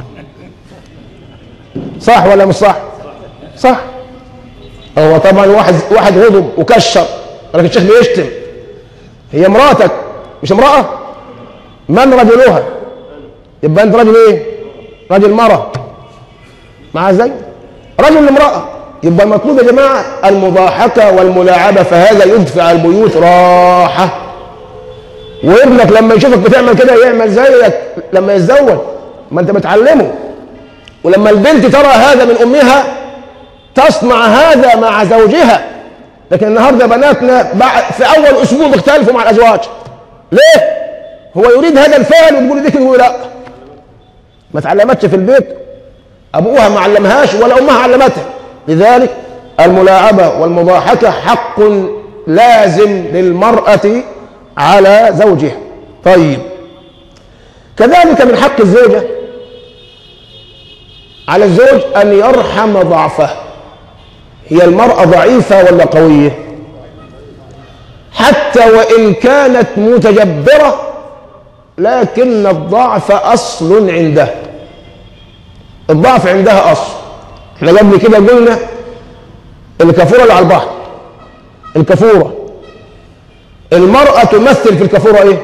صح ولا مش صح؟ صح هو طبعا واحد واحد غضب وكشر لكن الشيخ بيشتم هي مراتك مش امرأة من رجلها يبقى أنت رجل إيه؟ رجل مرة مع ازاي؟ رجل امرأة يبقى المطلوب يا جماعة المضاحكة والملاعبة فهذا يدفع البيوت راحة وابنك لما يشوفك بتعمل كده يعمل زيك لما يتزوج ما انت بتعلمه ولما البنت ترى هذا من امها تصنع هذا مع زوجها لكن النهارده بناتنا بعد في اول اسبوع بيختلفوا مع الازواج ليه؟ هو يريد هذا الفعل وتقول ديك يقول لا ما اتعلمتش في البيت ابوها ما علمهاش ولا امها علمتها لذلك الملاعبه والمضاحكه حق لازم للمراه على زوجها طيب كذلك من حق الزوجه على الزوج ان يرحم ضعفه هي المراه ضعيفه ولا قويه حتى وان كانت متجبره لكن الضعف اصل عندها الضعف عندها اصل احنا قبل كده قلنا الكافوره اللي على البحر الكافوره المرأة تمثل في الكافورة ايه؟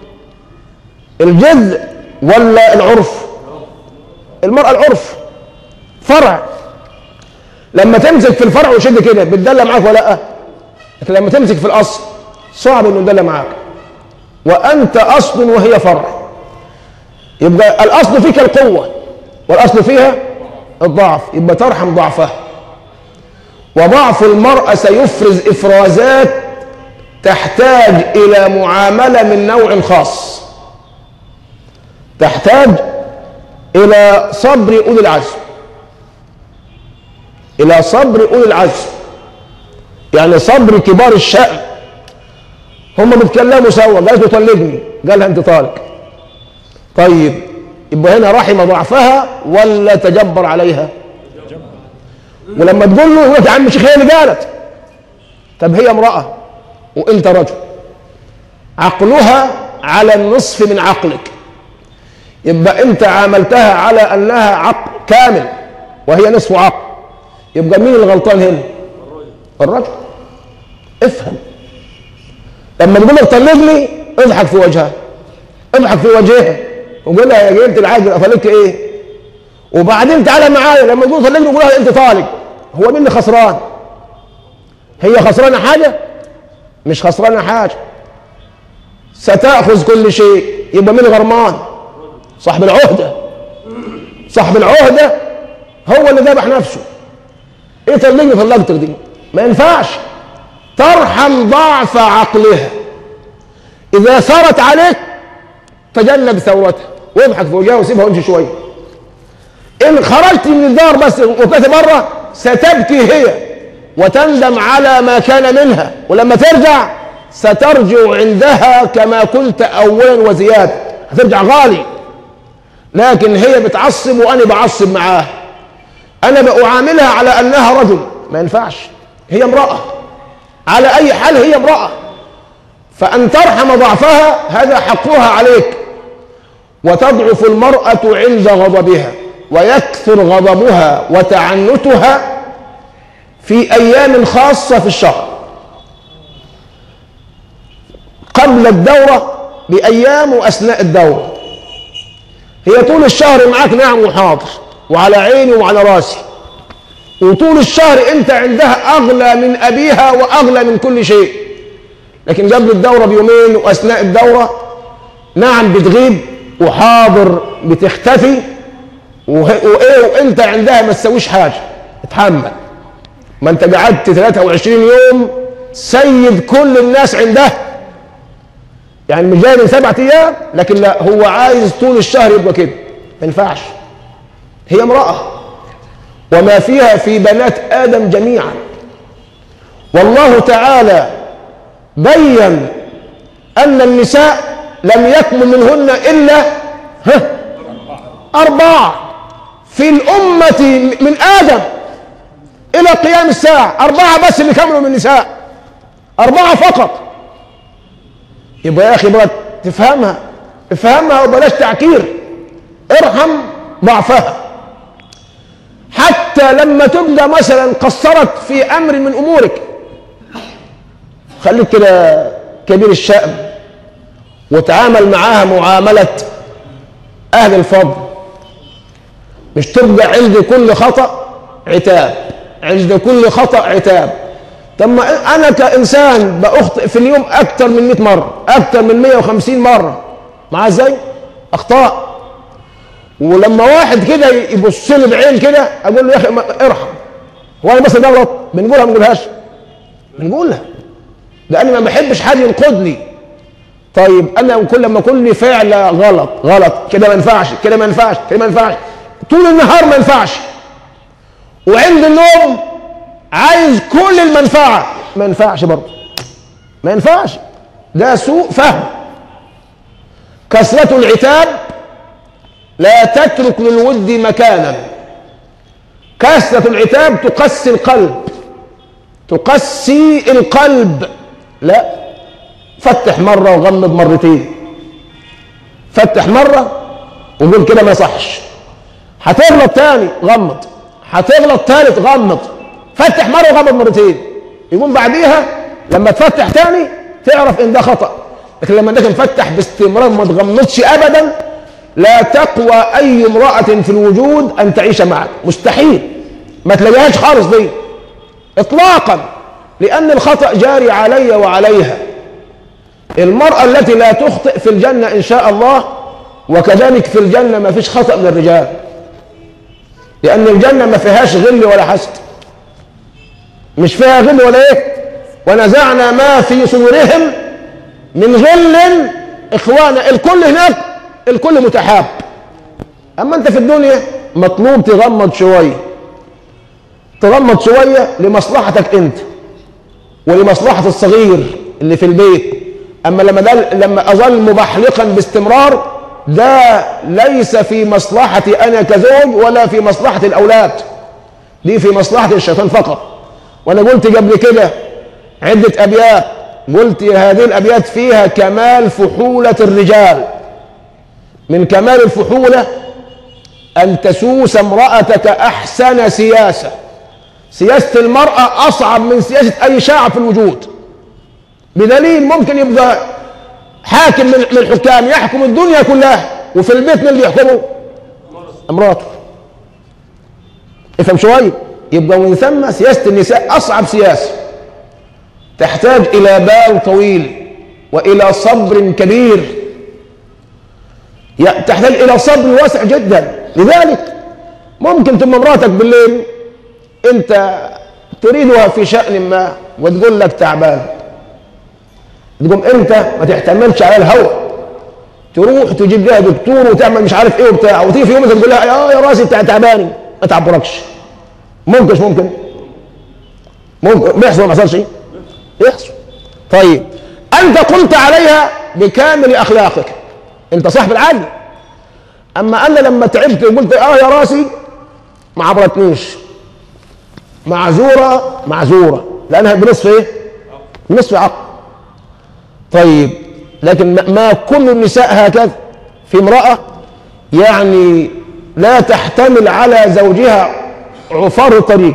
الجذع ولا العرف؟ المرأة العرف فرع لما تمسك في الفرع وشد كده بتدلى معاك ولا لا؟ لكن لما تمسك في الاصل صعب انه يدل معاك وانت اصل وهي فرع يبقى الاصل فيك القوه والاصل فيها الضعف يبقى ترحم ضعفها وضعف المرأة سيفرز إفرازات تحتاج إلى معاملة من نوع خاص تحتاج إلى صبر أولي العزم إلى صبر أولي العزم يعني صبر كبار الشأن هم بيتكلموا سوا قالت له طلقني قالها أنت طالق طيب يبقى هنا رحم ضعفها ولا تجبر عليها ولما تقول له يا عم شيخ هي اللي قالت طب هي امرأة وانت رجل عقلها على النصف من عقلك يبقى انت عاملتها على انها عقل كامل وهي نصف عقل يبقى مين الغلطان هنا الرجل افهم لما تقول لك طلقني اضحك في وجهها اضحك في وجهها وقول لها يا جنت العاجل اطلقك ايه وبعدين تعالى معايا لما تقول طلقني قول لها انت طالق هو مين اللي خسران هي خسرانه حاجه مش خسرانه حاجه ستاخذ كل شيء يبقى مين غرمان صاحب العهده صاحب العهده هو اللي ذبح نفسه ايه طلقني طلقتك دي ما ينفعش ترحم ضعف عقلها اذا ثارت عليك تجنب ثورتها واضحك في وجهها وسيبها وامشي شويه ان خرجت من الدار بس وقفت بره ستبكي هي وتندم على ما كان منها ولما ترجع سترجع عندها كما كنت اولا وزياده هترجع غالي لكن هي بتعصب وانا بعصب معاها انا بعاملها على انها رجل ما ينفعش هي امراه على اي حال هي امراه فان ترحم ضعفها هذا حقها عليك وتضعف المراه عند غضبها ويكثر غضبها وتعنتها في ايام خاصه في الشهر قبل الدوره بايام واثناء الدوره هي طول الشهر معاك نعم وحاضر وعلى عيني وعلى راسي وطول الشهر انت عندها اغلى من ابيها واغلى من كل شيء لكن قبل الدوره بيومين واثناء الدوره نعم بتغيب وحاضر بتختفي وايه وانت عندها ما تسويش حاجه اتحمل ما انت قعدت 23 يوم سيد كل الناس عندها يعني مش جاي من سبعة ايام لكن لا هو عايز طول الشهر يبقى كده ما ينفعش هي امرأة وما فيها في بنات آدم جميعا والله تعالى بين أن النساء لم يكمل منهن إلا ها أربعة في الأمة من آدم إلى قيام الساعة أربعة بس اللي كملوا من النساء أربعة فقط يبقى يا أخي بقى تفهمها افهمها وبلاش تعكير ارحم ضعفها حتى لما تبقى مثلا قصرت في أمر من أمورك خليك كده كبير الشأن وتعامل معاها معاملة أهل الفضل مش تبقى عند كل خطأ عتاب عند كل خطأ عتاب طب ما أنا كإنسان بأخطئ في اليوم أكثر من 100 مرة أكثر من 150 مرة مع إزاي؟ أخطاء ولما واحد كده يبص لي بعين كده أقول له يا أخي ارحم هو أنا بس بغلط بنقولها ما بنقولهاش بنقولها لأني ما بحبش حد ينقدني طيب أنا كل لما أقول لي فعل غلط غلط كده ما ينفعش كده ما ينفعش كده ما ينفعش طول النهار ما ينفعش وعند النوم عايز كل المنفعة ما ينفعش برضه ما ينفعش ده سوء فهم كثرة العتاب لا تترك للود مكانا كثرة العتاب تقسي القلب تقسي القلب لا فتح مرة وغمض مرتين فتح مرة وقول كده ما يصحش هتغلط تاني غمض هتغلط تالت غمض فتح مره وغمض مرتين يقوم بعديها لما تفتح تاني تعرف ان ده خطا لكن لما انك مفتح باستمرار ما تغمضش ابدا لا تقوى اي امراه في الوجود ان تعيش معك مستحيل ما تلاقيهاش خالص دي اطلاقا لأن الخطأ جاري علي وعليها المرأة التي لا تخطئ في الجنة إن شاء الله وكذلك في الجنة ما فيش خطأ من الرجال لأن الجنة ما فيهاش غل ولا حسد مش فيها غل ولا إيه ونزعنا ما في صدورهم من غل إخوانا الكل هناك الكل متحاب أما أنت في الدنيا مطلوب تغمض شوية تغمض شوية لمصلحتك أنت ولمصلحة الصغير اللي في البيت أما لما ده لما أظل مبحلقا باستمرار ده ليس في مصلحتي أنا كزوج ولا في مصلحة الأولاد دي في مصلحة الشيطان فقط وأنا قلت قبل كده عدة أبيات قلت هذه الأبيات فيها كمال فحولة الرجال من كمال الفحولة أن تسوس امرأتك أحسن سياسة سياسة المرأة أصعب من سياسة أي شعب في الوجود بدليل ممكن يبقى حاكم من من الحكام يحكم الدنيا كلها وفي البيت من اللي يحكمه امراته افهم شوية يبقى من ثم سياسة النساء أصعب سياسة تحتاج إلى بال طويل وإلى صبر كبير تحتاج إلى صبر واسع جدا لذلك ممكن تبقى مراتك بالليل أنت تريدها في شأن ما وتقول لك تعبان تقوم أنت ما تحتملش على الهوى تروح تجيب لها دكتور وتعمل مش عارف ايه وبتاع وتيجي في يوم تقول لها يا يا راسي انت تعباني ما تعبركش ممكن مش ممكن ممكن بيحصل ما حصلش يحصل طيب انت قمت عليها بكامل اخلاقك انت صاحب العدل اما انا لما تعبت وقلت اه يا راسي ما عبرتنيش معذوره معذوره لانها بنصف ايه؟ بنصف عقل طيب لكن ما كل النساء هكذا في امراه يعني لا تحتمل على زوجها عفار الطريق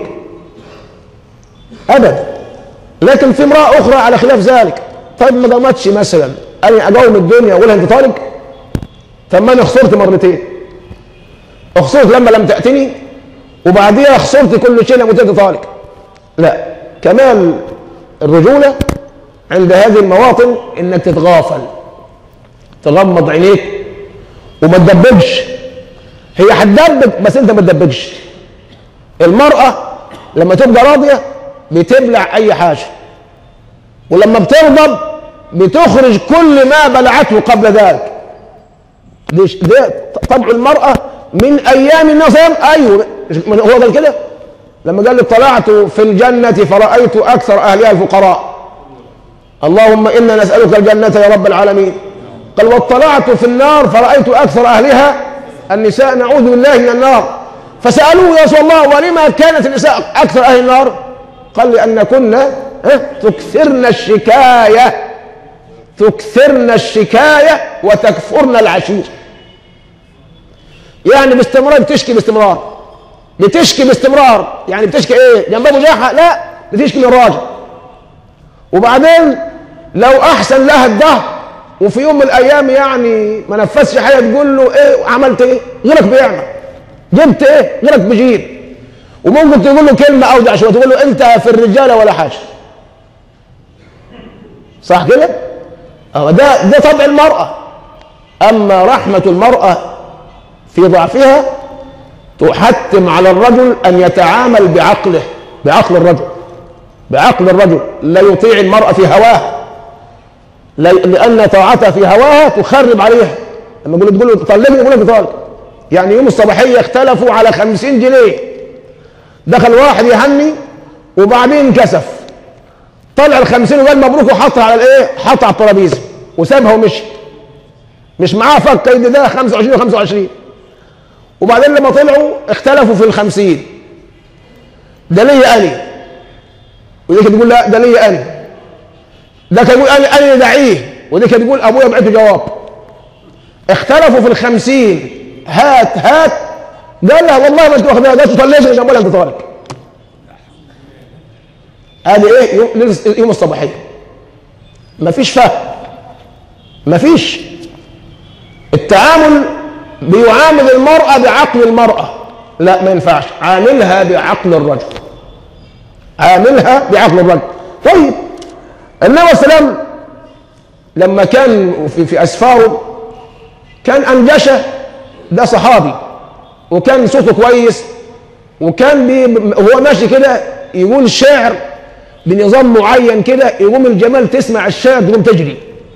ابدا لكن في امراه اخرى على خلاف ذلك طيب ما قامتش مثلا انا اقاوم الدنيا واقول انت طالق طب ما انا خسرت مرتين خسرت لما لم تاتني وبعديها خسرت كل شيء لما قلت طالق لا كمال الرجوله عند هذه المواطن انك تتغافل تغمض عينيك وما تدبجش هي هتدبج بس انت ما تدبجش المراه لما تبقى راضيه بتبلع اي حاجه ولما بتغضب بتخرج كل ما بلعته قبل ذلك دي ده طبع المرأة من أيام النصر أيوه هو قال كده لما قال اطلعت في الجنة فرأيت أكثر أهلها الفقراء اللهم إنا نسألك الجنة يا رب العالمين قال واطلعت في النار فرأيت أكثر أهلها النساء نعوذ بالله من النار فسألوه يا رسول الله ولما كانت النساء أكثر أهل النار قال لأن كنا تكثرن الشكاية تكثرن الشكاية وتكفرن العشير يعني باستمرار بتشكي باستمرار بتشكي باستمرار يعني بتشكي ايه جنب ابو جاحة لا بتشكي من الراجل وبعدين لو احسن لها الدهر وفي يوم من الايام يعني ما نفذش حاجه تقول له ايه عملت ايه غيرك بيعمل جبت ايه غيرك بيجيب وممكن تقول له كلمه اوجع شويه تقول له انت في الرجاله ولا حاجه صح كده اه ده ده طبع المراه اما رحمه المراه في ضعفها تحتم على الرجل ان يتعامل بعقله بعقل الرجل بعقل الرجل لا يطيع المراه في هواها لان طاعتها في هواها تخرب عليها لما تقول تقول له طلقني يقول لك طالق يعني يوم الصباحيه اختلفوا على 50 جنيه دخل واحد يهني وبعدين كسف طلع ال 50 وقال مبروك وحطها على الايه؟ حطها على الترابيزه وسابها ومشي مش معاه فك يدي ده 25 و25 وبعدين لما طلعوا اختلفوا في ال 50 ده ليا انا ودي تقول لا ده ليا انا ده كان يقول انا انا داعيه ودي كانت تقول ابويا بعت جواب اختلفوا في الخمسين هات هات قال لها والله ما انت واخدها ده تطلقني جنب انت طالق ادي ايه يوم, يوم الصباحيه مفيش فهم مفيش التعامل بيعامل المرأة بعقل المرأة لا ما ينفعش عاملها بعقل الرجل عاملها بعقل الرجل طيب النبي عليه السلام لما كان في, في أسفاره كان أنجشة ده صحابي وكان صوته كويس وكان بي وهو ماشي كده يقول شعر بنظام معين كده يقوم الجمال تسمع الشعر تقوم تجري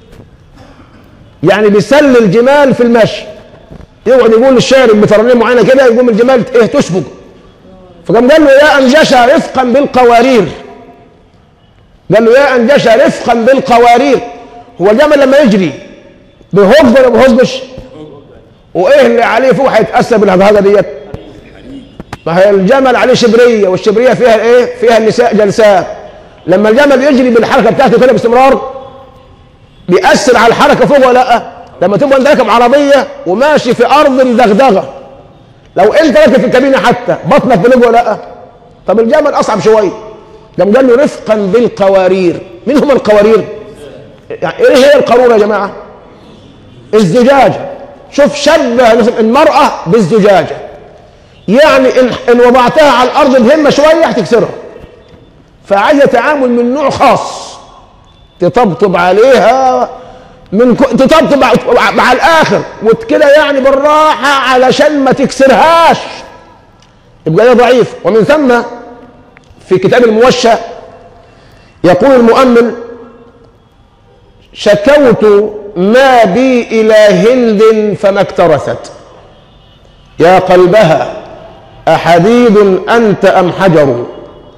يعني بيسل الجمال في المشي يقعد يقول الشعر بترنيم معينه كده يقوم الجمال ايه تشبك فقام قال له يا انجشة رفقا بالقوارير قال له يا انجشة رفقا بالقوارير هو الجمل لما يجري بيهج ولا بيهجش وايه اللي عليه فوق هيتأثر بالهجهجه ديت ما هي الجمل عليه شبريه والشبريه فيها ايه فيها النساء جلسات لما الجمل يجري بالحركه بتاعته كده باستمرار بيأثر على الحركه فوق ولا لا لما تبقى انت راكب عربيه وماشي في ارض دغدغه لو انت راكب في الكابينه حتى بطنك بلج ولا لا طب الجمل اصعب شويه قام قال له رفقا بالقوارير مين هم القوارير يعني ايه هي القاروره يا جماعه الزجاجه شوف شبه المراه بالزجاجه يعني ان ان وضعتها على الارض بهمه شويه هتكسرها فعايزه تعامل من نوع خاص تطبطب عليها من ك... تطبطب مع الاخر وكده يعني بالراحه علشان ما تكسرهاش يبقى ده ضعيف ومن ثم في كتاب الموشى يقول المؤمل شكوت ما بي الى هند فما اكترثت يا قلبها أحديد أنت أم حجر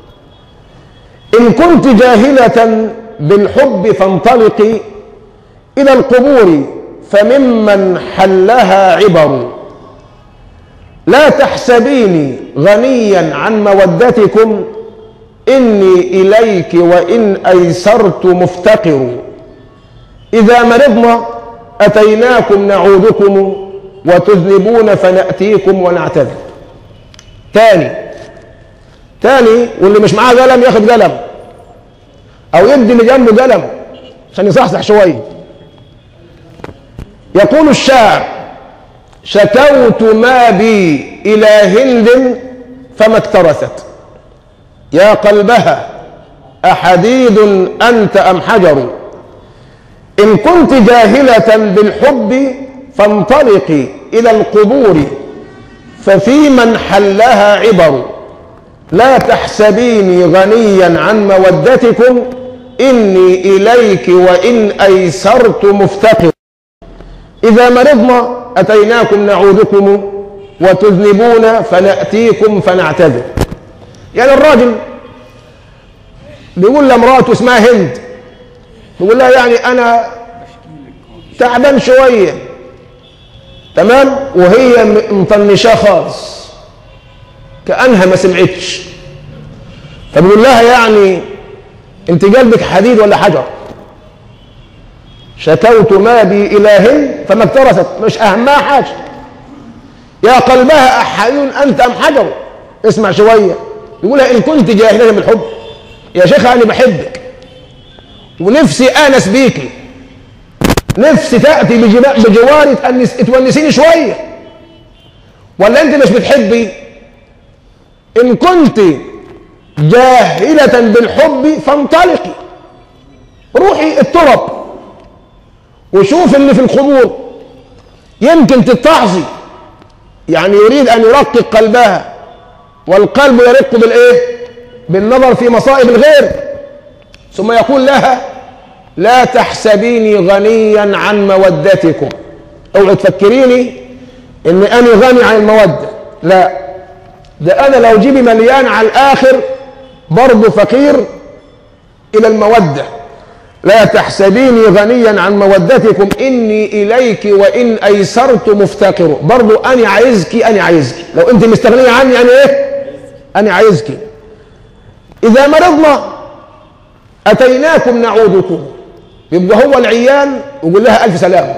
إن كنت جاهلة بالحب فانطلقي إلى القبور فممن حلها عبر لا تحسبيني غنيا عن مودتكم إني إليك وإن أيسرت مفتقر إذا مرضنا أتيناكم نعودكم وتذنبون فنأتيكم ونعتذر تاني تاني واللي مش معاه قلم ياخد قلم او يدي اللي جنبه قلم عشان يصحصح شويه يقول الشاعر شكوت ما بي الى هند فما اكترثت يا قلبها احديد انت ام حجر ان كنت جاهله بالحب فانطلقي الى القبور ففي من حلها عبر لا تحسبيني غنيا عن مودتكم إني إليك وإن أيسرت مفتقر إذا مرضنا أتيناكم نعودكم وتذنبون فنأتيكم فنعتذر يعني الراجل بيقول لامراته اسمها هند بيقول لها يعني أنا تعبان شوية تمام وهي مطنشاه خالص كانها ما سمعتش فبيقول لها يعني انت قلبك حديد ولا حجر شكوت ما بي الى هند فما اكترثت مش اهمها حاجه يا قلبها احيون انت ام حجر اسمع شويه يقول ان كنت جاهله بالحب يا شيخ انا بحبك ونفسي انس بيكي نفسي تأتي بجواري تونسيني شوية ولا أنت مش بتحبي إن كنت جاهلة بالحب فانطلقي روحي الترب وشوف اللي في القبور يمكن تتعظي يعني يريد أن يرقق قلبها والقلب يرق بالإيه بالنظر في مصائب الغير ثم يقول لها لا تحسبيني غنيا عن مودتكم اوعي تفكريني اني انا غني عن الموده لا ده انا لو جيبي مليان على الاخر برضه فقير الى الموده لا تحسبيني غنيا عن مودتكم اني اليك وان ايسرت مفتقر برضه انا عايزك انا عايزك لو انت مستغنيه عني يعني ايه انا عايزك اذا مرضنا اتيناكم نعودكم يبقى هو العيان ويقول لها ألف سلام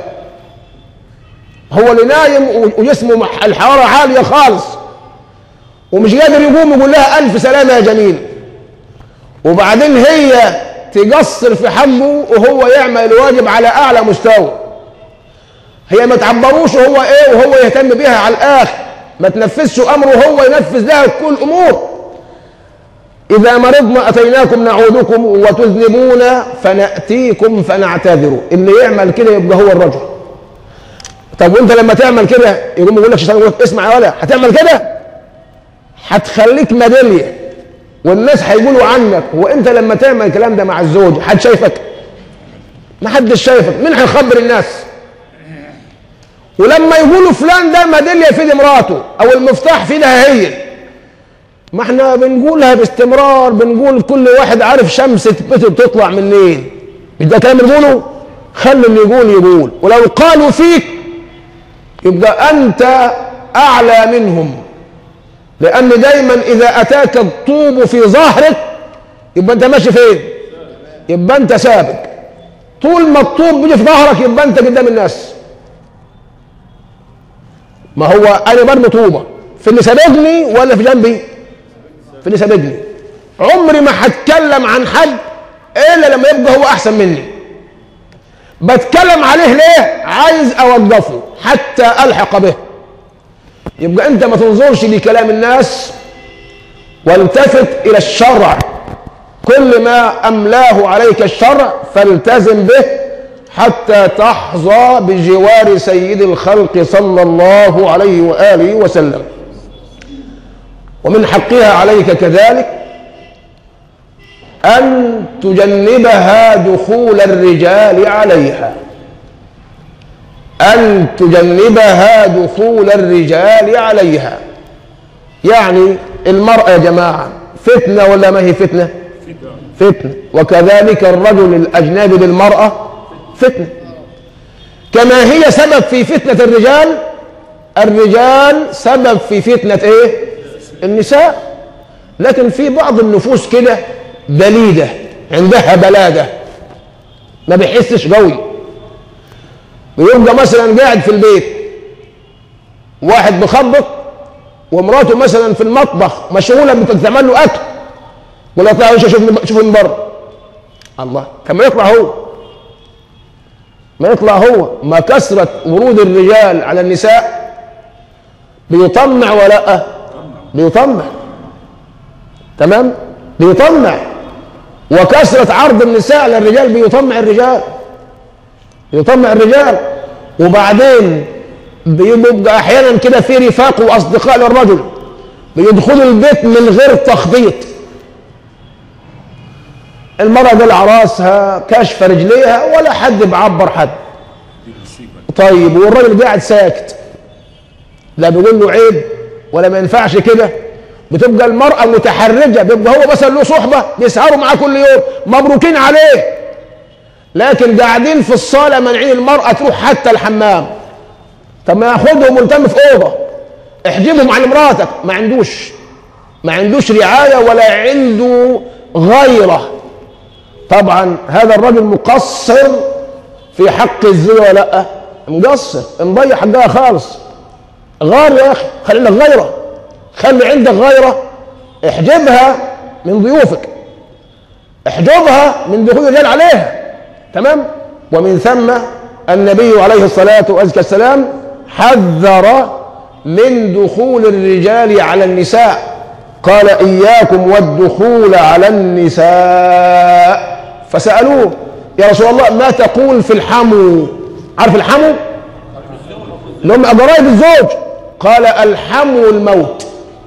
هو اللي نايم وجسمه الحرارة عالية خالص ومش قادر يقوم يقول لها ألف سلام يا جميل وبعدين هي تقصر في حقه وهو يعمل الواجب على أعلى مستوى هي ما تعبروش وهو إيه وهو يهتم بيها على الآخر ما تنفذش أمره وهو ينفذ لها كل الأمور إذا مرضنا أتيناكم نعودكم وتذنبون فنأتيكم فنعتذر اللي يعمل كده يبقى هو الرجل طب وانت لما تعمل كده يقوم يقول لك شيطان يقول لك اسمع يا ولا هتعمل كده هتخليك ميداليه والناس هيقولوا عنك هو انت لما تعمل الكلام ده مع الزوج حد شايفك ما حدش شايفك مين هيخبر الناس ولما يقولوا فلان ده ميداليه في ايد مراته او المفتاح في ايدها هي ما احنا بنقولها باستمرار بنقول كل واحد عارف شمسة بيته بتطلع منين مش ده كلام بنقوله خلي اللي يقول يقول ولو قالوا فيك يبقى انت اعلى منهم لان دايما اذا اتاك الطوب في ظهرك يبقى انت ماشي فين يبقى انت سابق طول ما الطوب بيجي في ظهرك يبقى انت قدام الناس ما هو انا برمي طوبه في اللي سابقني ولا في جنبي في اللي سابقني عمري ما هتكلم عن حد الا لما يبقى هو احسن مني بتكلم عليه ليه عايز اوقفه حتى الحق به يبقى انت ما تنظرش لكلام الناس والتفت الى الشرع كل ما املاه عليك الشرع فالتزم به حتى تحظى بجوار سيد الخلق صلى الله عليه واله وسلم ومن حقها عليك كذلك ان تجنبها دخول الرجال عليها أن تجنبها دخول الرجال عليها يعني المرأة يا جماعة فتنة ولا ما هي فتنة فتنة وكذلك الرجل الأجنبي للمرأة فتنة كما هي سبب في فتنة الرجال الرجال سبب في فتنة ايه النساء لكن في بعض النفوس كده بليدة عندها بلادة ما بيحسش قوي ويبقى مثلا قاعد في البيت واحد بخبط ومراته مثلا في المطبخ مشغوله بتعمل له اكل ولا طلع شوف شوف من بره الله طب ما يطلع هو ما يطلع هو ما كثرة ورود الرجال على النساء بيطمع ولا لا بيطمع تمام بيطمع وكثرة عرض النساء على الرجال بيطمع الرجال يطمع الرجال وبعدين بيبقى احيانا كده في رفاق واصدقاء للرجل بيدخلوا البيت من غير تخبيط المرأة دلع راسها كشف رجليها ولا حد بعبر حد طيب والراجل قاعد ساكت لا بيقول له عيب ولا ما ينفعش كده بتبقى المرأة متحرجة بيبقى هو مثلا له صحبة بيسهروا معاه كل يوم مبروكين عليه لكن قاعدين في الصالة مانعين المرأة تروح حتى الحمام طب ما ياخدهم ملتم في أوضة احجبهم عن مراتك ما عندوش ما عندوش رعاية ولا عنده غيرة طبعا هذا الرجل مقصر في حق الزوجة ولا لا مقصر مضيع حقها خالص غار يا اخي خلي لك غيرة خلي عندك غيرة احجبها من ضيوفك احجبها من دخول الرجال عليها تمام ومن ثم النبي عليه الصلاة والسلام حذر من دخول الرجال على النساء قال إياكم والدخول على النساء فسألوه يا رسول الله ما تقول في الحمو عارف الحمو اللي هم قرايب الزوج قال الحمو الموت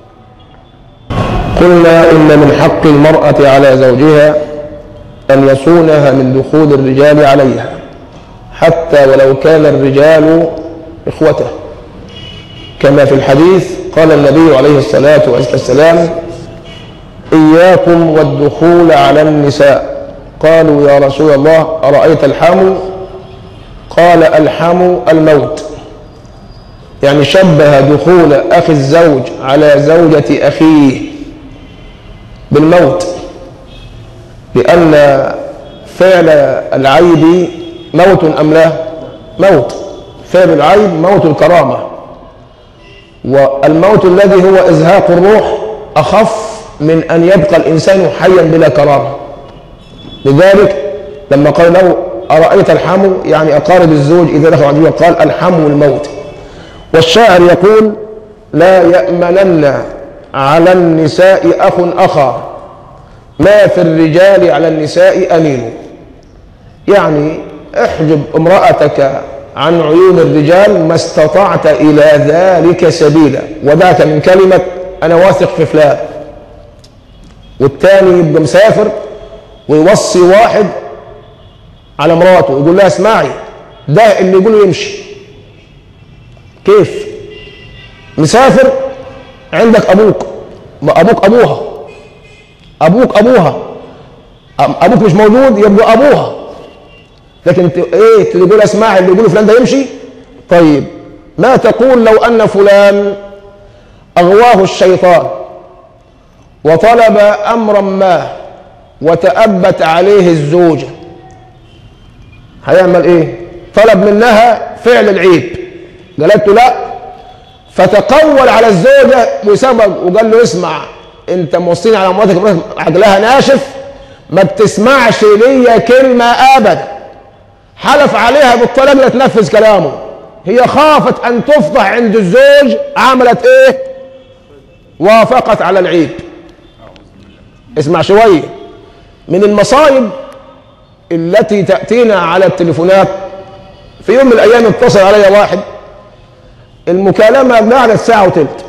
قلنا إن من حق المرأة على زوجها أن يصونها من دخول الرجال عليها حتى ولو كان الرجال إخوته كما في الحديث قال النبي عليه الصلاة والسلام إياكم والدخول على النساء قالوا يا رسول الله أرأيت الحمو قال الحمو الموت يعني شبه دخول أخي الزوج على زوجة أخيه بالموت لأن فعل العيب موت أم لا موت فعل العيب موت الكرامة والموت الذي هو إزهاق الروح أخف من أن يبقى الإنسان حيا بلا كرامة لذلك لما قال له أرأيت الحمو يعني أقارب الزوج إذا دخل عن قال الحمو الموت والشاعر يقول لا يأمنن على النساء أخ أخا ما في الرجال على النساء أمين يعني احجب امرأتك عن عيون الرجال ما استطعت إلى ذلك سبيلا وذاك من كلمة أنا واثق في فلان والتاني يبقى مسافر ويوصي واحد على مراته يقول لها اسمعي ده اللي يقول له يمشي كيف مسافر عندك ابوك ما ابوك ابوها ابوك ابوها أم- ابوك مش موجود يبقى ابوها لكن ت- ايه تقول اسمعي اللي يقول فلان ده يمشي طيب ما تقول لو ان فلان اغواه الشيطان وطلب امرا ما وتأبت عليه الزوجة هيعمل ايه طلب منها فعل العيب قالت له لا فتقول على الزوجة وسبق وقال له اسمع انت موصيني على مراتك مراتك عقلها ناشف ما بتسمعش ليا كلمة ابدا حلف عليها بالطلاق لا تنفذ كلامه هي خافت ان تفضح عند الزوج عملت ايه وافقت على العيب اسمع شويه من المصايب التي تأتينا على التليفونات في يوم من الأيام اتصل علي واحد المكالمة قعدت ساعة وتلت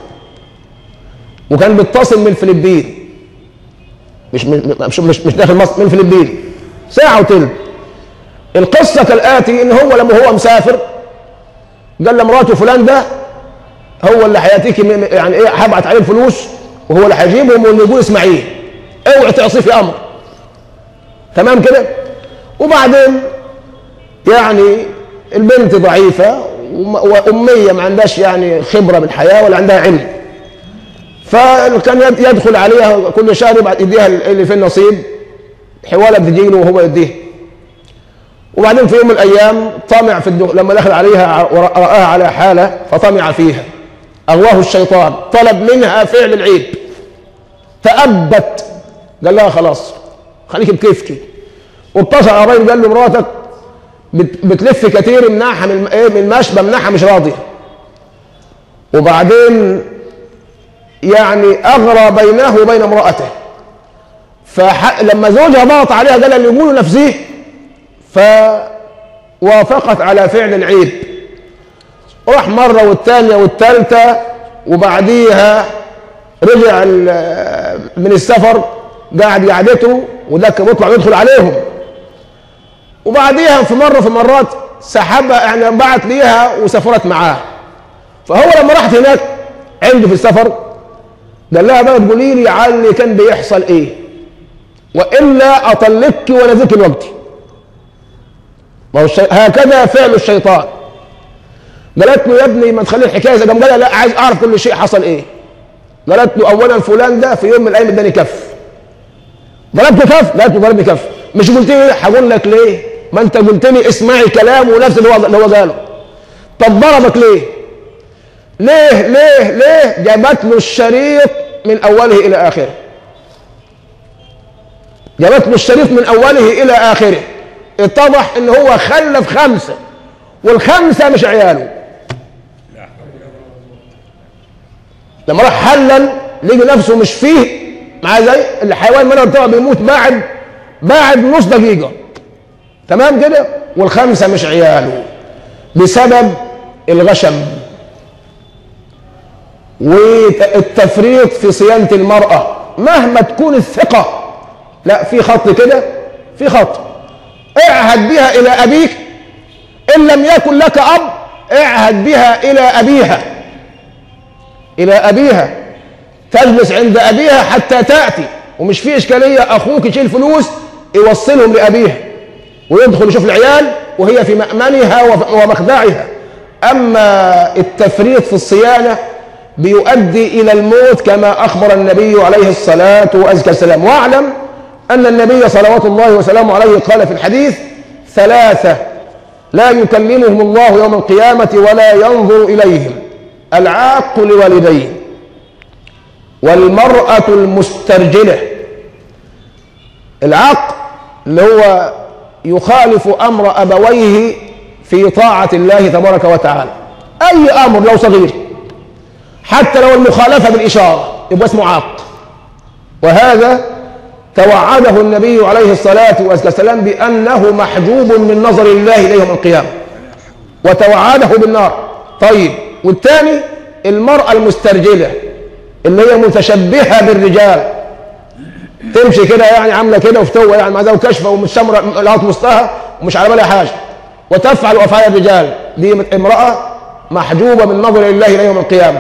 وكان بيتصل من الفلبين مش مش مش, مش داخل مصر من الفلبين ساعة وتلت القصة كالآتي إن هو لما هو مسافر قال لمراته فلان ده هو اللي هياتيكي م- يعني ايه هبعت عليه الفلوس وهو اللي هيجيبهم واللي يقول اسمعيه اوعي تعصيه في امر تمام كده وبعدين يعني البنت ضعيفة وم- وأمية ما عندهاش يعني خبرة بالحياة ولا عندها علم فكان يد- يدخل عليها كل شهر يبعت يديها اللي في النصيب حوالة بتجيله وهو يديه وبعدين في يوم من الأيام طمع في الدخول لما دخل عليها ورآها على حالة فطمع فيها أغواه الشيطان طلب منها فعل العيب تأبت قال لها خلاص خليك بكيفك واتصل على الراجل قال له مراتك بت- بتلف كتير مناحة من ايه من المشبه مناحة مش راضية وبعدين يعني أغرى بينه وبين امرأته فلما زوجها ضغط عليها قال اللي يقولوا نفسيه فوافقت على فعل العيب راح مرة والثانية والثالثة وبعديها رجع ال- من السفر قاعد قعدته وده كان بيطلع ويدخل عليهم وبعديها في مرة في مرات سحبها يعني بعت ليها وسافرت معاه فهو لما راحت هناك عنده في السفر قال لها بقى تقولي لي على اللي كان بيحصل ايه والا اطلقك ولا ذيك الوقت ما هو الشي... هكذا فعل الشيطان قالت له يا ابني ما تخلي الحكايه زي قام قال لها لا عايز اعرف كل شيء حصل ايه قالت له اولا فلان ده في يوم من الايام اداني كف ضربت كف قالت له ضربني كف مش قلت لي هقول لك ليه ما انت قلت لي اسمعي كلامه نفس اللي هو اللي هو قاله طب ضربك ليه ليه ليه ليه جابت له الشريط من اوله الى اخره جابت له الشريط من اوله الى اخره اتضح ان هو خلف خمسه والخمسه مش عياله لما راح حلل لقي نفسه مش فيه مع زي الحيوان منه بتاعه بيموت بعد بعد نص دقيقه تمام كده والخمسه مش عياله بسبب الغشم والتفريط في صيانه المراه مهما تكون الثقه لا في خط كده في خط اعهد بها الى ابيك ان لم يكن لك اب اعهد بها الى ابيها الى ابيها تجلس عند ابيها حتى تاتي ومش في اشكاليه اخوك يشيل فلوس يوصلهم لابيها ويدخل يشوف العيال وهي في مامنها وف- ومخدعها اما التفريط في الصيانه بيؤدي الى الموت كما اخبر النبي عليه الصلاه وازكى السلام واعلم ان النبي صلوات الله وسلامه عليه قال في الحديث ثلاثه لا يكلمهم الله يوم القيامه ولا ينظر اليهم العاق لوالديه والمراه المسترجله العاق اللي هو يخالف امر ابويه في طاعه الله تبارك وتعالى اي امر لو صغير حتى لو المخالفه بالاشاره يبقى اسمه عاق وهذا توعده النبي عليه الصلاة والسلام بأنه محجوب من نظر الله إليه يوم القيامة وتوعده بالنار طيب والثاني المرأة المسترجلة اللي هي متشبهة بالرجال تمشي كده يعني عاملة كده وفتوة يعني مع وكشفة ومش شمرة لغاية وسطها ومش على بالها حاجة وتفعل أفعال الرجال دي امرأة محجوبة من نظر الله إلى يوم القيامة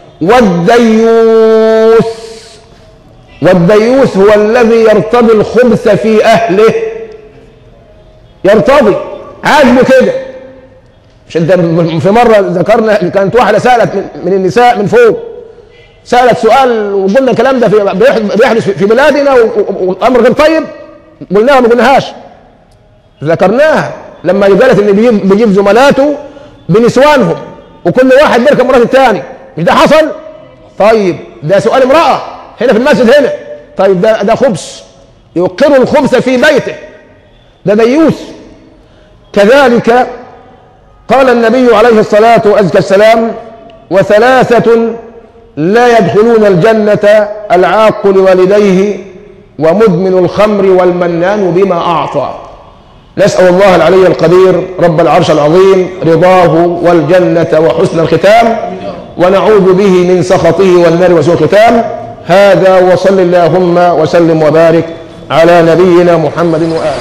والديوث والديوث هو الذي يرتضي الخبث في أهله يرتضي عاجبه كده مش انت في مرة ذكرنا كانت واحدة سألت من, من النساء من فوق سألت سؤال وقلنا الكلام ده في بيحدث في بلادنا والأمر غير طيب قلناها ما قلناهاش ذكرناها لما قالت ان بيجيب, بيجيب زملاته بنسوانهم وكل واحد بيركب مرات الثاني مش ده حصل؟ طيب ده سؤال امرأة هنا في المسجد هنا طيب ده ده خبث يوقر الخبث في بيته ده ديوث كذلك قال النبي عليه الصلاة والسلام وثلاثة لا يدخلون الجنة العاق لوالديه ومدمن الخمر والمنان بما أعطى نسأل الله العلي القدير رب العرش العظيم رضاه والجنة وحسن الختام ونعوذ به من سخطه والنار وسوء الختام هذا وصل اللهم وسلم وبارك على نبينا محمد وآله